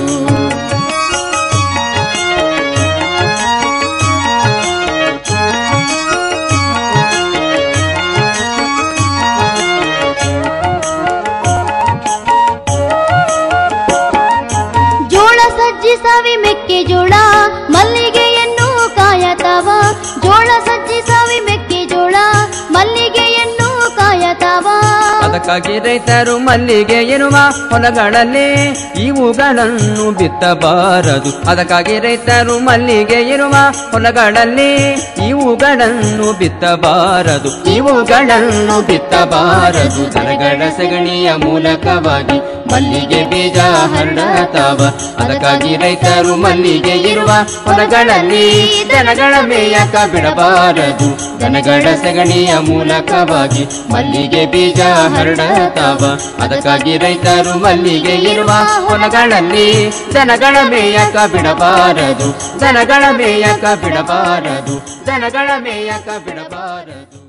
ಮೆಕ್ಕೆಜೋಳ ಮಲ್ಲಿಗೆಯನ್ನು ಕಾಯತಾವ ಜೋಳ ಸಜ್ಜಿ ಸಾವಿ ಮೆಕ್ಕೆಜೋಳ ಮಲ್ಲಿಗೆಯನ್ನು ಕಾಯತಾವ ಅದಕ್ಕಾಗಿ ರೈತರು ಮಲ್ಲಿಗೆ ಇರುವ ಹೊಲಗಳಲ್ಲಿ ಇವುಗಳನ್ನು ಬಿತ್ತಬಾರದು ಅದಕ್ಕಾಗಿ ರೈತರು ಮಲ್ಲಿಗೆ ಇರುವ ಹೊಲಗಳಲ್ಲಿ ಇವುಗಳನ್ನು ಬಿತ್ತಬಾರದು ಇವುಗಳನ್ನು ಬಿತ್ತಬಾರದು ದನಗಳ ಸಗಣಿಯ ಮೂಲಕವಾಗಿ ಮಲ್ಲಿಗೆ ಬೀಜ ಹರಡತಾವ ಅದಕ್ಕಾಗಿ ರೈತರು ಮಲ್ಲಿಗೆ ಇರುವ ಹೊಲಗಳಲ್ಲಿ ದನಗಳ ಮೇಯಕ ಬಿಡಬಾರದು ದನಗಳ ಸಗಣಿಯ ಮೂಲಕವಾಗಿ ಮಲ್ಲಿಗೆ ಬೀಜ ಹರಡತಾವ ಅದಕ್ಕಾಗಿ ರೈತರು ಮಲ್ಲಿಗೆ ಇರುವ ಹೊಲಗಳಲ್ಲಿ ದನಗಳ ಮೇಯಕ ಬಿಡಬಾರದು ದನಗಳ ಮೇಯಕ ಬಿಡಬಾರದು ದನಗಳ ಮೇಯಕ ಬಿಡಬಾರದು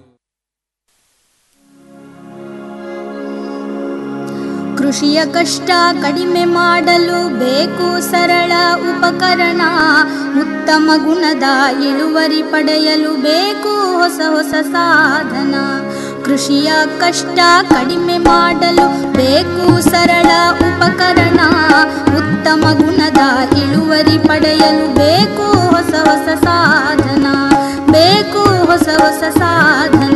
ಕೃಷಿಯ ಕಷ್ಟ ಕಡಿಮೆ ಮಾಡಲು ಬೇಕು ಸರಳ ಉಪಕರಣ ಉತ್ತಮ ಗುಣದ ಇಳುವರಿ ಪಡೆಯಲು ಬೇಕು ಹೊಸ ಹೊಸ ಸಾಧನ ಕೃಷಿಯ ಕಷ್ಟ ಕಡಿಮೆ ಮಾಡಲು ಬೇಕು ಸರಳ ಉಪಕರಣ ಉತ್ತಮ ಗುಣದ ಇಳುವರಿ ಪಡೆಯಲು ಬೇಕು ಹೊಸ ಹೊಸ ಸಾಧನ ಬೇಕು ಹೊಸ ಹೊಸ ಸಾಧನ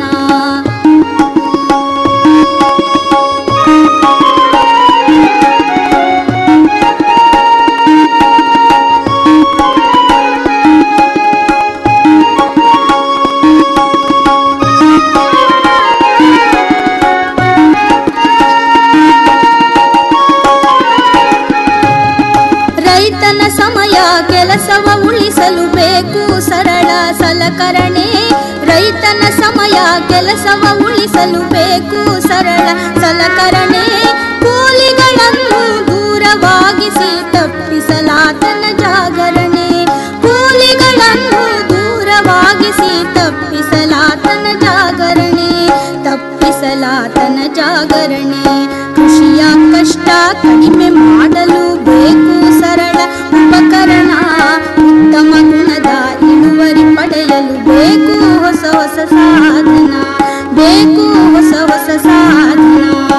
ರೈತನ ಸಮಯ ಕೆಲಸವ ಉಳಿಸಲು ಬೇಕು ಸರಳ ಸಲಕರಣೆ ರೈತನ ಸಮಯ ಕೆಲಸವ ಉಳಿಸಲು ಬೇಕು ಸರಳ ಸಲಕರಣೆ ಕೂಲಿಗಳನ್ನು ದೂರವಾಗಿಸಿ ತಪ್ಪಿಸಲಾತನ ಜಾಗರಣೆ ಕೂಲಿಗಳನ್ನು ದೂರವಾಗಿಸಿ ತಪ್ಪಿಸಲಾತನ ಜಾಗರಣೆ ತಪ್ಪಿಸಲಾತನ ಜಾಗರಣೆ ಕೃಷಿಯ ಕಷ್ಟ ಕಡಿಮೆ ಮಾಡಲು ಬೇಕು ಸರಳ ಉಪಕರಣ ಉತ್ತಮ ಗುಣದ ಇಳುವರಿ ಪಡೆಯಲು ಬೇಕು ಹೊಸ ಹೊಸ ಸಾಧನ ಬೇಕು ಹೊಸ ಹೊಸ ಸಾಧನ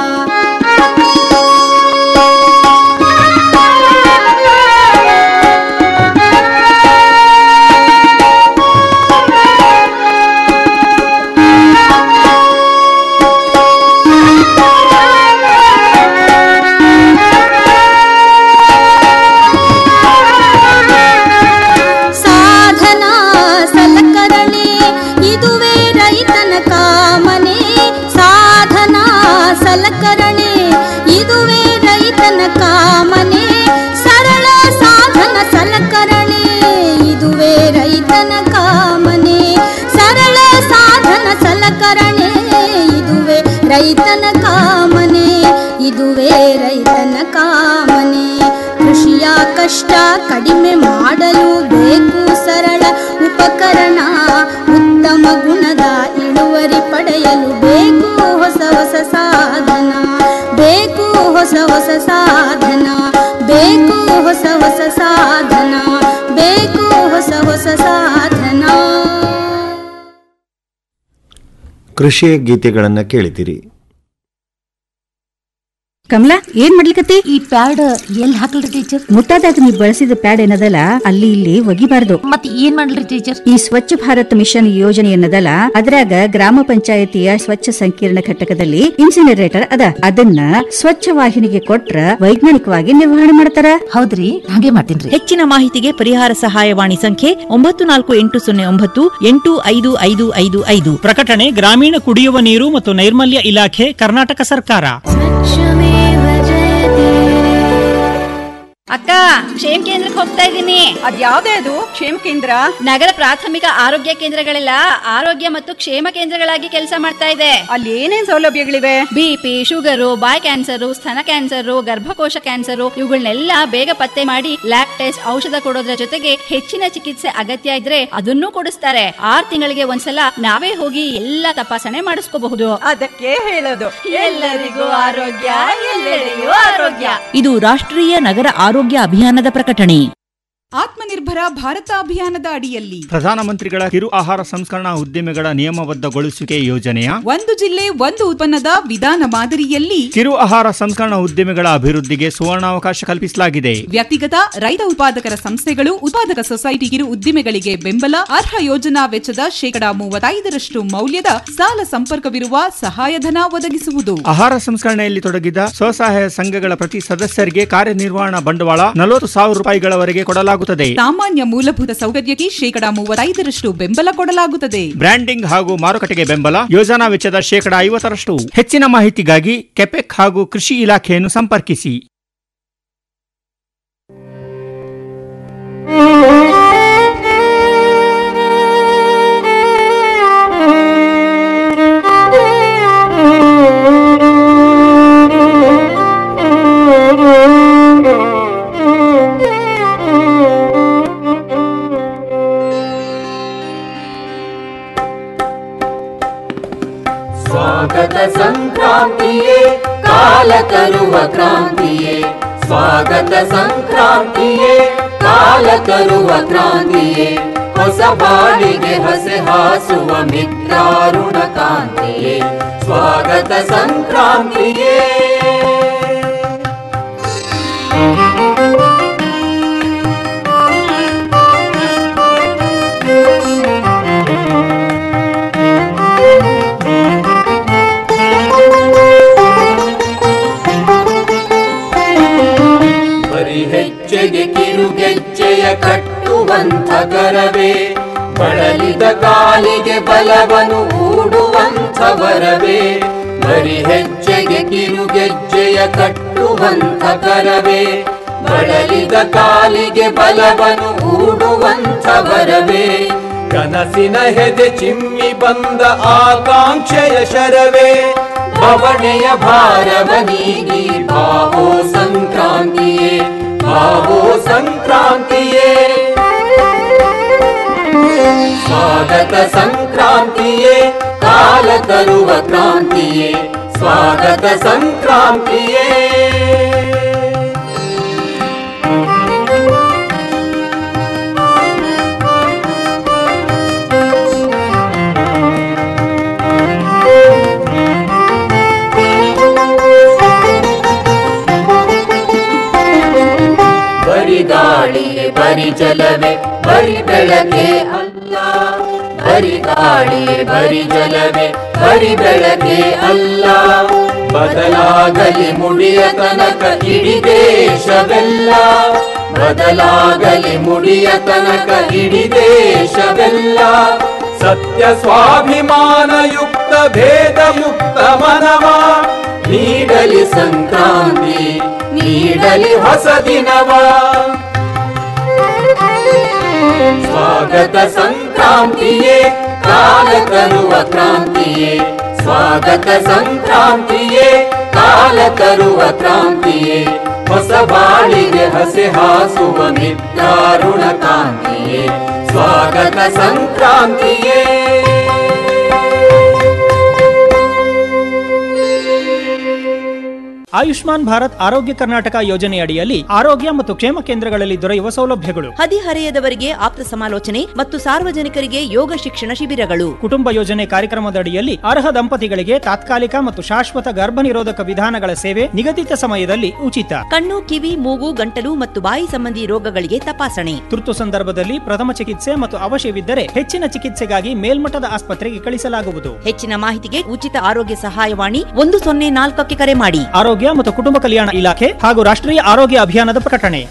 ಸಾಧನ ಸಲಕರಣೆ ಇದುವೇ ರೈತನ ಕಾಮನೆ ಸಾಧನ ಸಲಕರಣೆ ಇದುವೇ ರೈತನ ಕಾಮನೆ ಸರಳ ಸಾಧನ ಸಲಕರಣೆ ಇದುವೇ ರೈತನ ಕಾಮನೆ ಸರಳ ಸಾಧನ ಸಲಕರಣೆ ಇದುವೇ ರೈತನ ಕಾಮನೆ ಇದುವೇ ರೈತನ ಕಾಮನೆ ಕೃಷಿಯ ಕಷ್ಟ ಕಡಿಮೆ ಮಾಡಲು ಬೇಕು ಸರಳ ಉಪಕರಣ ಉತ್ತಮ ಗುಣದ ಇಳುವರಿ ಪಡೆಯಲು ಬೇಕು ಹೊಸ ಹೊಸ ಸಾಧನ ಬೇಕು ಹೊಸ ಹೊಸ ಸಾಧನ ಬೇಕು ಹೊಸ ಹೊಸ ಸಾಧನ ಬೇಕು ಹೊಸ ಹೊಸ ಸಾಧನ ಕೃಷಿ ಗೀತೆಗಳನ್ನು ಕೇಳಿದಿರಿ ಕಮಲಾ ಏನ್ ಮಾಡ್ಲಿಕತ್ತಿ ಈ ಪ್ಯಾಡ್ ಎಲ್ಲಿ ಹಾಕಲ್ರಿ ಟೀಚರ್ ಮುಟ್ಟಾದಾಗ ನೀವು ಬಳಸಿದ ಪ್ಯಾಡ್ ಏನದಲ್ಲ ಅಲ್ಲಿ ಇಲ್ಲಿ ಒಗಿಬಾರ್ದು ಮತ್ ಏನ್ ಮಾಡ್ಲಿ ಟೀಚರ್ ಈ ಸ್ವಚ್ಛ ಭಾರತ್ ಮಿಷನ್ ಯೋಜನೆ ಏನದಲ್ಲ ಅದ್ರಾಗ ಗ್ರಾಮ ಪಂಚಾಯತಿಯ ಸ್ವಚ್ಛ ಸಂಕೀರ್ಣ ಘಟಕದಲ್ಲಿ ಇನ್ಸಿನರೇಟರ್ ಅದ ಅದನ್ನ ಸ್ವಚ್ಛ ವಾಹಿನಿಗೆ ಕೊಟ್ರ ವೈಜ್ಞಾನಿಕವಾಗಿ ನಿರ್ವಹಣೆ ಮಾಡ್ತಾರ ಹೌದ್ರಿ ಹಾಗೆ ಮಾಡ್ತೀನಿ ಹೆಚ್ಚಿನ ಮಾಹಿತಿಗೆ ಪರಿಹಾರ ಸಹಾಯವಾಣಿ ಸಂಖ್ಯೆ ಒಂಬತ್ತು ನಾಲ್ಕು ಎಂಟು ಸೊನ್ನೆ ಒಂಬತ್ತು ಎಂಟು ಐದು ಐದು ಐದು ಐದು ಪ್ರಕಟಣೆ ಗ್ರಾಮೀಣ ಕುಡಿಯುವ ನೀರು ಮತ್ತು ನೈರ್ಮಲ್ಯ ಇಲಾಖೆ ಕರ್ನಾಟಕ ಸರ್ಕಾರ ಅಕ್ಕ ಕ್ಷೇಮ ಕೇಂದ್ರಕ್ಕೆ ಹೋಗ್ತಾ ಇದ್ದೀನಿ ಅದ್ಯಾವ್ದೇ ಅದು ಕ್ಷೇಮ ಕೇಂದ್ರ ನಗರ ಪ್ರಾಥಮಿಕ ಆರೋಗ್ಯ ಕೇಂದ್ರಗಳೆಲ್ಲ ಆರೋಗ್ಯ ಮತ್ತು ಕ್ಷೇಮ ಕೇಂದ್ರಗಳಾಗಿ ಕೆಲಸ ಮಾಡ್ತಾ ಇದೆ ಅಲ್ಲಿ ಏನೇನ್ ಸೌಲಭ್ಯಗಳಿವೆ ಬಿಪಿ ಶುಗರು ಬಾಯ್ ಕ್ಯಾನ್ಸರ್ ಸ್ತನ ಕ್ಯಾನ್ಸರ್ ಗರ್ಭಕೋಶ ಕ್ಯಾನ್ಸರ್ ಇವುಗಳನ್ನೆಲ್ಲ ಬೇಗ ಪತ್ತೆ ಮಾಡಿ ಲ್ಯಾಬ್ ಟೆಸ್ಟ್ ಔಷಧ ಕೊಡೋದ್ರ ಜೊತೆಗೆ ಹೆಚ್ಚಿನ ಚಿಕಿತ್ಸೆ ಅಗತ್ಯ ಇದ್ರೆ ಅದನ್ನೂ ಕೊಡಿಸ್ತಾರೆ ಆರ್ ತಿಂಗಳಿಗೆ ಒಂದ್ಸಲ ನಾವೇ ಹೋಗಿ ಎಲ್ಲ ತಪಾಸಣೆ ಮಾಡಿಸ್ಕೋಬಹುದು ಅದಕ್ಕೆ ಹೇಳೋದು ಎಲ್ಲರಿಗೂ ಆರೋಗ್ಯ ಎಲ್ಲೆಡೆಯೂ ಆರೋಗ್ಯ ಇದು ರಾಷ್ಟ್ರೀಯ ನಗರ ಆರೋಗ್ಯ ಅಭಿಯಾನದ ಪ್ರಕಟಣೆ ಆತ್ಮನಿರ್ಭರ ಭಾರತ ಅಭಿಯಾನದ ಅಡಿಯಲ್ಲಿ ಪ್ರಧಾನಮಂತ್ರಿಗಳ ಕಿರು ಆಹಾರ ಸಂಸ್ಕರಣಾ ಉದ್ದಿಮೆಗಳ ನಿಯಮಬದ್ಧಗೊಳಿಸುವಿಕೆ ಯೋಜನೆಯ ಒಂದು ಜಿಲ್ಲೆ ಒಂದು ಉತ್ಪನ್ನದ ವಿಧಾನ ಮಾದರಿಯಲ್ಲಿ ಕಿರು ಆಹಾರ ಸಂಸ್ಕರಣಾ ಉದ್ದಿಮೆಗಳ ಅಭಿವೃದ್ಧಿಗೆ ಸುವರ್ಣಾವಕಾಶ ಕಲ್ಪಿಸಲಾಗಿದೆ ವ್ಯಕ್ತಿಗತ ರೈತ ಉತ್ಪಾದಕರ ಸಂಸ್ಥೆಗಳು ಉತ್ಪಾದಕ ಸೊಸೈಟಿ ಕಿರು ಉದ್ದಿಮೆಗಳಿಗೆ ಬೆಂಬಲ ಅರ್ಹ ಯೋಜನಾ ವೆಚ್ಚದ ಶೇಕಡಾ ಮೂವತ್ತೈದರಷ್ಟು ಮೌಲ್ಯದ ಸಾಲ ಸಂಪರ್ಕವಿರುವ ಸಹಾಯಧನ ಒದಗಿಸುವುದು ಆಹಾರ ಸಂಸ್ಕರಣೆಯಲ್ಲಿ ತೊಡಗಿದ ಸ್ವಸಹಾಯ ಸಂಘಗಳ ಪ್ರತಿ ಸದಸ್ಯರಿಗೆ ಕಾರ್ಯನಿರ್ವಹಣಾ ಬಂಡವಾಳ ನಲವತ್ತು ಸಾವಿರ ರೂಪಾಯಿಗಳವರೆಗೆ ಕೊಡಲಾಗುತ್ತದೆ ಸಾಮಾನ್ಯ ಮೂಲಭೂತ ಸೌಕರ್ಯಕ್ಕೆ ಶೇಕಡಾ ಮೂವತ್ತೈದರಷ್ಟು ಬೆಂಬಲ ಕೊಡಲಾಗುತ್ತದೆ ಬ್ರ್ಯಾಂಡಿಂಗ್ ಹಾಗೂ ಮಾರುಕಟ್ಟೆಗೆ ಬೆಂಬಲ ಯೋಜನಾ ವೆಚ್ಚದ ಶೇಕಡಾ ಐವತ್ತರಷ್ಟು ಹೆಚ್ಚಿನ ಮಾಹಿತಿಗಾಗಿ ಕೆಪೆಕ್ ಹಾಗೂ ಕೃಷಿ ಇಲಾಖೆಯನ್ನು ಸಂಪರ್ಕಿಸಿ ಸ್ವಾಗತ ಸಂಕ್ರಾಂತಿಯೇ ಕಾಲ ತರುವ ಕ್ರಾಂತಿಯೇ ಸ್ವಾಗತ ಸಂಕ್ರಾಂತಿಯೇ ಕಾಲ ತರುವ ಕ್ರಾಂತಿಯೇ ಹೊಸ ಬಾಳಿಗೆ ಹಸೆ ಹಾಸುವ ಮಿತ್ರಾರುಣ ಕಾಂತಿಯೇ ಸ್ವಾಗತ ಸಂಕ್ರಾಂತಿಯೇ ಬರಿ ಹೆಜ್ಜೆಗೆ ಕಿರುಗೆಜ್ಜೆಯ ಕಟ್ಟುವಂಥ ಕರವೇ ಬಳಲಿದ ಕಾಲಿಗೆ ಬಲವನು ಹೂಡುವಂಥ ವರವೇ ಬರಿ ಹೆಜ್ಜೆಗೆ ಕಿರುಗೆಜ್ಜೆಯ ಕಟ್ಟುವಂಥ ಕರವೇ ಬಳಲಿದ ಕಾಲಿಗೆ ಬಲವನು ಹೂಡುವಂಥ ವರವೇ ಕನಸಿನ ಹೆದೆ ಚಿಮ್ಮಿ ಬಂದ ಆಕಾಂಕ್ಷೆಯ ಶರವೇ ಭವಣೆಯ ಭಾರವ ನೀಗಿ ಭಾವೋ ಸಂಕ್ರಾಂತಿಯೇ ಭಾವೋ ಸಂಕ್ರಾಂತಿಯೇ ಸ್ವಾಗತ ಸಂಕ್ರಾಂತಿಯೇ ಕಾಲ ತರುವ ಕ್ರಾಂತಿಯೇ ಸ್ವಾಗತ ಸಂಕ್ರಾಂತಿಯೇ ಬರಿ ಗಾಳಿಯೇ ಬರಿ ಜಲವೇ ಬರಿ ಬೆಳಕೆ ಅಲ್ಲ ಬರಿ ಗಾಳಿಯೇ ಬರಿ ಜಲವೇ ಬರಿ ಬೆಳಕೆ ಅಲ್ಲ ಬದಲಾಗಲಿ ಮುಡಿಯ ತನಕ ಇಡೀ ದೇಶವೆಲ್ಲ ಬದಲಾಗಲಿ ಮುಡಿಯ ತನಕ ಇಡೀ ದೇಶವೆಲ್ಲ ಸತ್ಯ ಸ್ವಾಭಿಮಾನಯುಕ್ತ ಭೇದ ಮುಕ್ತ ಮನವ ನೀಡಲಿ ಸಂಕ್ರಾಂತಿ ನೀಡಲಿ ಹೊಸ ದಿನವ ಸ್ವಾಗತ ಸಂಕ್ರಾಂತಿಯೇ ಕಾಲ ತರುವ ಕ್ರಾಂತಿಯೇ ಸ್ವಾಗತ ಸಂಕ್ರಾಂತಿಯೇ ಕಾಲ ತರುವ ಕ್ರಾಂತಿಯೇ ಹೊಸ ಬಾಳಿಗೆ ಹಸೆ ಹಾಸುವ ಮಿತ್ರಾರುಣ ಕಾಂತಿಯೇ ಸ್ವಾಗತ ಸಂಕ್ರಾಂತಿಯೇ ಆಯುಷ್ಮಾನ್ ಭಾರತ್ ಆರೋಗ್ಯ ಕರ್ನಾಟಕ ಯೋಜನೆ ಅಡಿಯಲ್ಲಿ ಆರೋಗ್ಯ ಮತ್ತು ಕ್ಷೇಮ ಕೇಂದ್ರಗಳಲ್ಲಿ ದೊರೆಯುವ ಸೌಲಭ್ಯಗಳು ಹದಿಹರೆಯದವರಿಗೆ ಆಪ್ತ ಸಮಾಲೋಚನೆ ಮತ್ತು ಸಾರ್ವಜನಿಕರಿಗೆ ಯೋಗ ಶಿಕ್ಷಣ ಶಿಬಿರಗಳು ಕುಟುಂಬ ಯೋಜನೆ ಕಾರ್ಯಕ್ರಮದ ಅಡಿಯಲ್ಲಿ ಅರ್ಹ ದಂಪತಿಗಳಿಗೆ ತಾತ್ಕಾಲಿಕ ಮತ್ತು ಶಾಶ್ವತ ಗರ್ಭ ನಿರೋಧಕ ವಿಧಾನಗಳ ಸೇವೆ ನಿಗದಿತ ಸಮಯದಲ್ಲಿ ಉಚಿತ ಕಣ್ಣು ಕಿವಿ ಮೂಗು ಗಂಟಲು ಮತ್ತು ಬಾಯಿ ಸಂಬಂಧಿ ರೋಗಗಳಿಗೆ ತಪಾಸಣೆ ತುರ್ತು ಸಂದರ್ಭದಲ್ಲಿ ಪ್ರಥಮ ಚಿಕಿತ್ಸೆ ಮತ್ತು ಅವಶ್ಯವಿದ್ದರೆ ಹೆಚ್ಚಿನ ಚಿಕಿತ್ಸೆಗಾಗಿ ಮೇಲ್ಮಟ್ಟದ ಆಸ್ಪತ್ರೆಗೆ ಕಳಿಸಲಾಗುವುದು ಹೆಚ್ಚಿನ ಮಾಹಿತಿಗೆ ಉಚಿತ ಆರೋಗ್ಯ ಸಹಾಯವಾಣಿ ಒಂದು ಸೊನ್ನೆ ನಾಲ್ಕಕ್ಕೆ ಕರೆ ಮಾಡಿ ಆರೋಗ್ಯ ಮತ್ತು ಕುಟುಂಬ ಕಲ್ಯಾಣ ಇಲಾಖೆ ಹಾಗೂ ರಾಷ್ಟ್ರೀಯ ಆರೋಗ್ಯ ಅಭಿಯಾನದ ಪ್ರಕಟಣೆ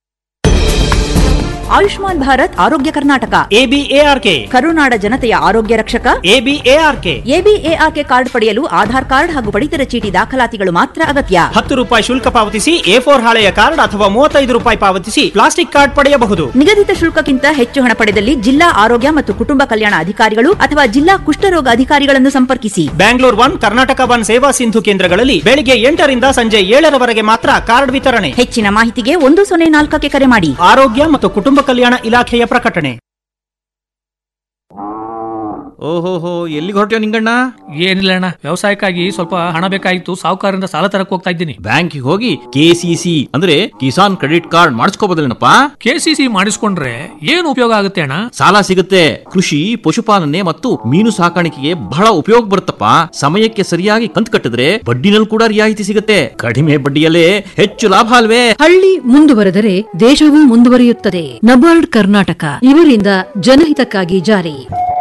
ಆಯುಷ್ಮಾನ್ ಭಾರತ್ ಆರೋಗ್ಯ ಕರ್ನಾಟಕ ಎಬಿಎಆರ್ಕೆ ಕರುನಾಡ ಜನತೆಯ ಆರೋಗ್ಯ ರಕ್ಷಕ ಎಬಿಎಆರ್ಕೆ ಎಬಿಎಆರ್ಕೆ ಕಾರ್ಡ್ ಪಡೆಯಲು ಆಧಾರ್ ಕಾರ್ಡ್ ಹಾಗೂ ಪಡಿತರ ಚೀಟಿ ದಾಖಲಾತಿಗಳು ಮಾತ್ರ ಅಗತ್ಯ ಹತ್ತು ರೂಪಾಯಿ ಶುಲ್ಕ ಪಾವತಿಸಿ ಎ ಫೋರ್ ಹಾಳೆಯ ಕಾರ್ಡ್ ಅಥವಾ ಮೂವತ್ತೈದು ರೂಪಾಯಿ ಪಾವತಿಸಿ ಪ್ಲಾಸ್ಟಿಕ್ ಕಾರ್ಡ್ ಪಡೆಯಬಹುದು ನಿಗದಿತ ಶುಲ್ಕಕ್ಕಿಂತ ಹೆಚ್ಚು ಹಣ ಪಡೆದಲ್ಲಿ ಜಿಲ್ಲಾ ಆರೋಗ್ಯ ಮತ್ತು ಕುಟುಂಬ ಕಲ್ಯಾಣ ಅಧಿಕಾರಿಗಳು ಅಥವಾ ಜಿಲ್ಲಾ ಕುಷ್ಠರೋಗ ಅಧಿಕಾರಿಗಳನ್ನು ಸಂಪರ್ಕಿಸಿ ಬ್ಯಾಂಗ್ಳೂರ್ ಒನ್ ಕರ್ನಾಟಕ ಒನ್ ಸೇವಾ ಸಿಂಧು ಕೇಂದ್ರಗಳಲ್ಲಿ ಬೆಳಿಗ್ಗೆ ಎಂಟರಿಂದ ಸಂಜೆ ಏಳರವರೆಗೆ ಮಾತ್ರ ಕಾರ್ಡ್ ವಿತರಣೆ ಹೆಚ್ಚಿನ ಮಾಹಿತಿಗೆ ಒಂದು ಸೊನ್ನೆ ನಾಲ್ಕಕ್ಕೆ ಕರೆ ಮಾಡಿ ಆರೋಗ್ಯ ಮತ್ತು ಕುಟುಂಬ ಕಲ್ಯಾಣ ಇಲಾಖೆಯ ಪ್ರಕಟಣೆ ಓಹೋಹೋ ಎಲ್ಲಿಗೆ ಹೊರಟ್ಯೋ ನಿಂಗಣ್ಣ ಏನಿಲ್ಲ ಅಣ್ಣ ವ್ಯವಸಾಯಕ್ಕಾಗಿ ಸ್ವಲ್ಪ ಹಣ ಬೇಕಾಗಿತ್ತು ಸಾಹುಕಾರರಿಂದ ಸಾಲ ತರಕ್ ಹೋಗ್ತಾ ಇದ್ದೀನಿ ಬ್ಯಾಂಕಿಗೆ ಹೋಗಿ ಕೆಸಿಸಿ ಅಂದ್ರೆ ಕಿಸಾನ್ ಕ್ರೆಡಿಟ್ ಕಾರ್ಡ್ ಮಾಡಿಸ್ಕೋಬೋದಲ್ಲೇನಪ್ಪ ಕೆಸಿಸಿ ಮಾಡಿಸ್ಕೊಂಡ್ರೆ ಏನು ಉಪಯೋಗ ಆಗುತ್ತೆ ಅಣ್ಣ ಸಾಲ ಸಿಗುತ್ತೆ ಕೃಷಿ ಪಶುಪಾಲನೆ ಮತ್ತು ಮೀನು ಸಾಕಾಣಿಕೆಗೆ ಬಹಳ ಉಪಯೋಗ ಬರುತ್ತಪ್ಪ ಸಮಯಕ್ಕೆ ಸರಿಯಾಗಿ ಕಂತು ಕಟ್ಟಿದ್ರೆ ಬಡ್ಡಿನಲ್ಲಿ ಕೂಡ ರಿಯಾಯಿತಿ ಸಿಗುತ್ತೆ ಕಡಿಮೆ ಬಡ್ಡಿಯಲ್ಲೇ ಹೆಚ್ಚು ಲಾಭ ಅಲ್ವೇ ಹಳ್ಳಿ ಮುಂದುವರೆದರೆ ದೇಶವೂ ಮುಂದುವರಿಯುತ್ತದೆ ನಬಾರ್ಡ್ ಕರ್ನಾಟಕ ಇವರಿಂದ ಜನಹಿತಕ್ಕಾಗಿ ಜಾರಿ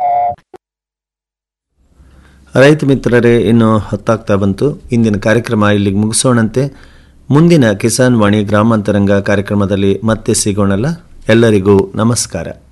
ರೈತ ಮಿತ್ರರೇ ಇನ್ನು ಹೊತ್ತಾಗ್ತಾ ಬಂತು ಇಂದಿನ ಕಾರ್ಯಕ್ರಮ ಇಲ್ಲಿಗೆ ಮುಗಿಸೋಣಂತೆ ಮುಂದಿನ ಕಿಸಾನ್ ವಾಣಿ ಗ್ರಾಮಾಂತರಂಗ ಕಾರ್ಯಕ್ರಮದಲ್ಲಿ ಮತ್ತೆ ಸಿಗೋಣಲ್ಲ ಎಲ್ಲರಿಗೂ ನಮಸ್ಕಾರ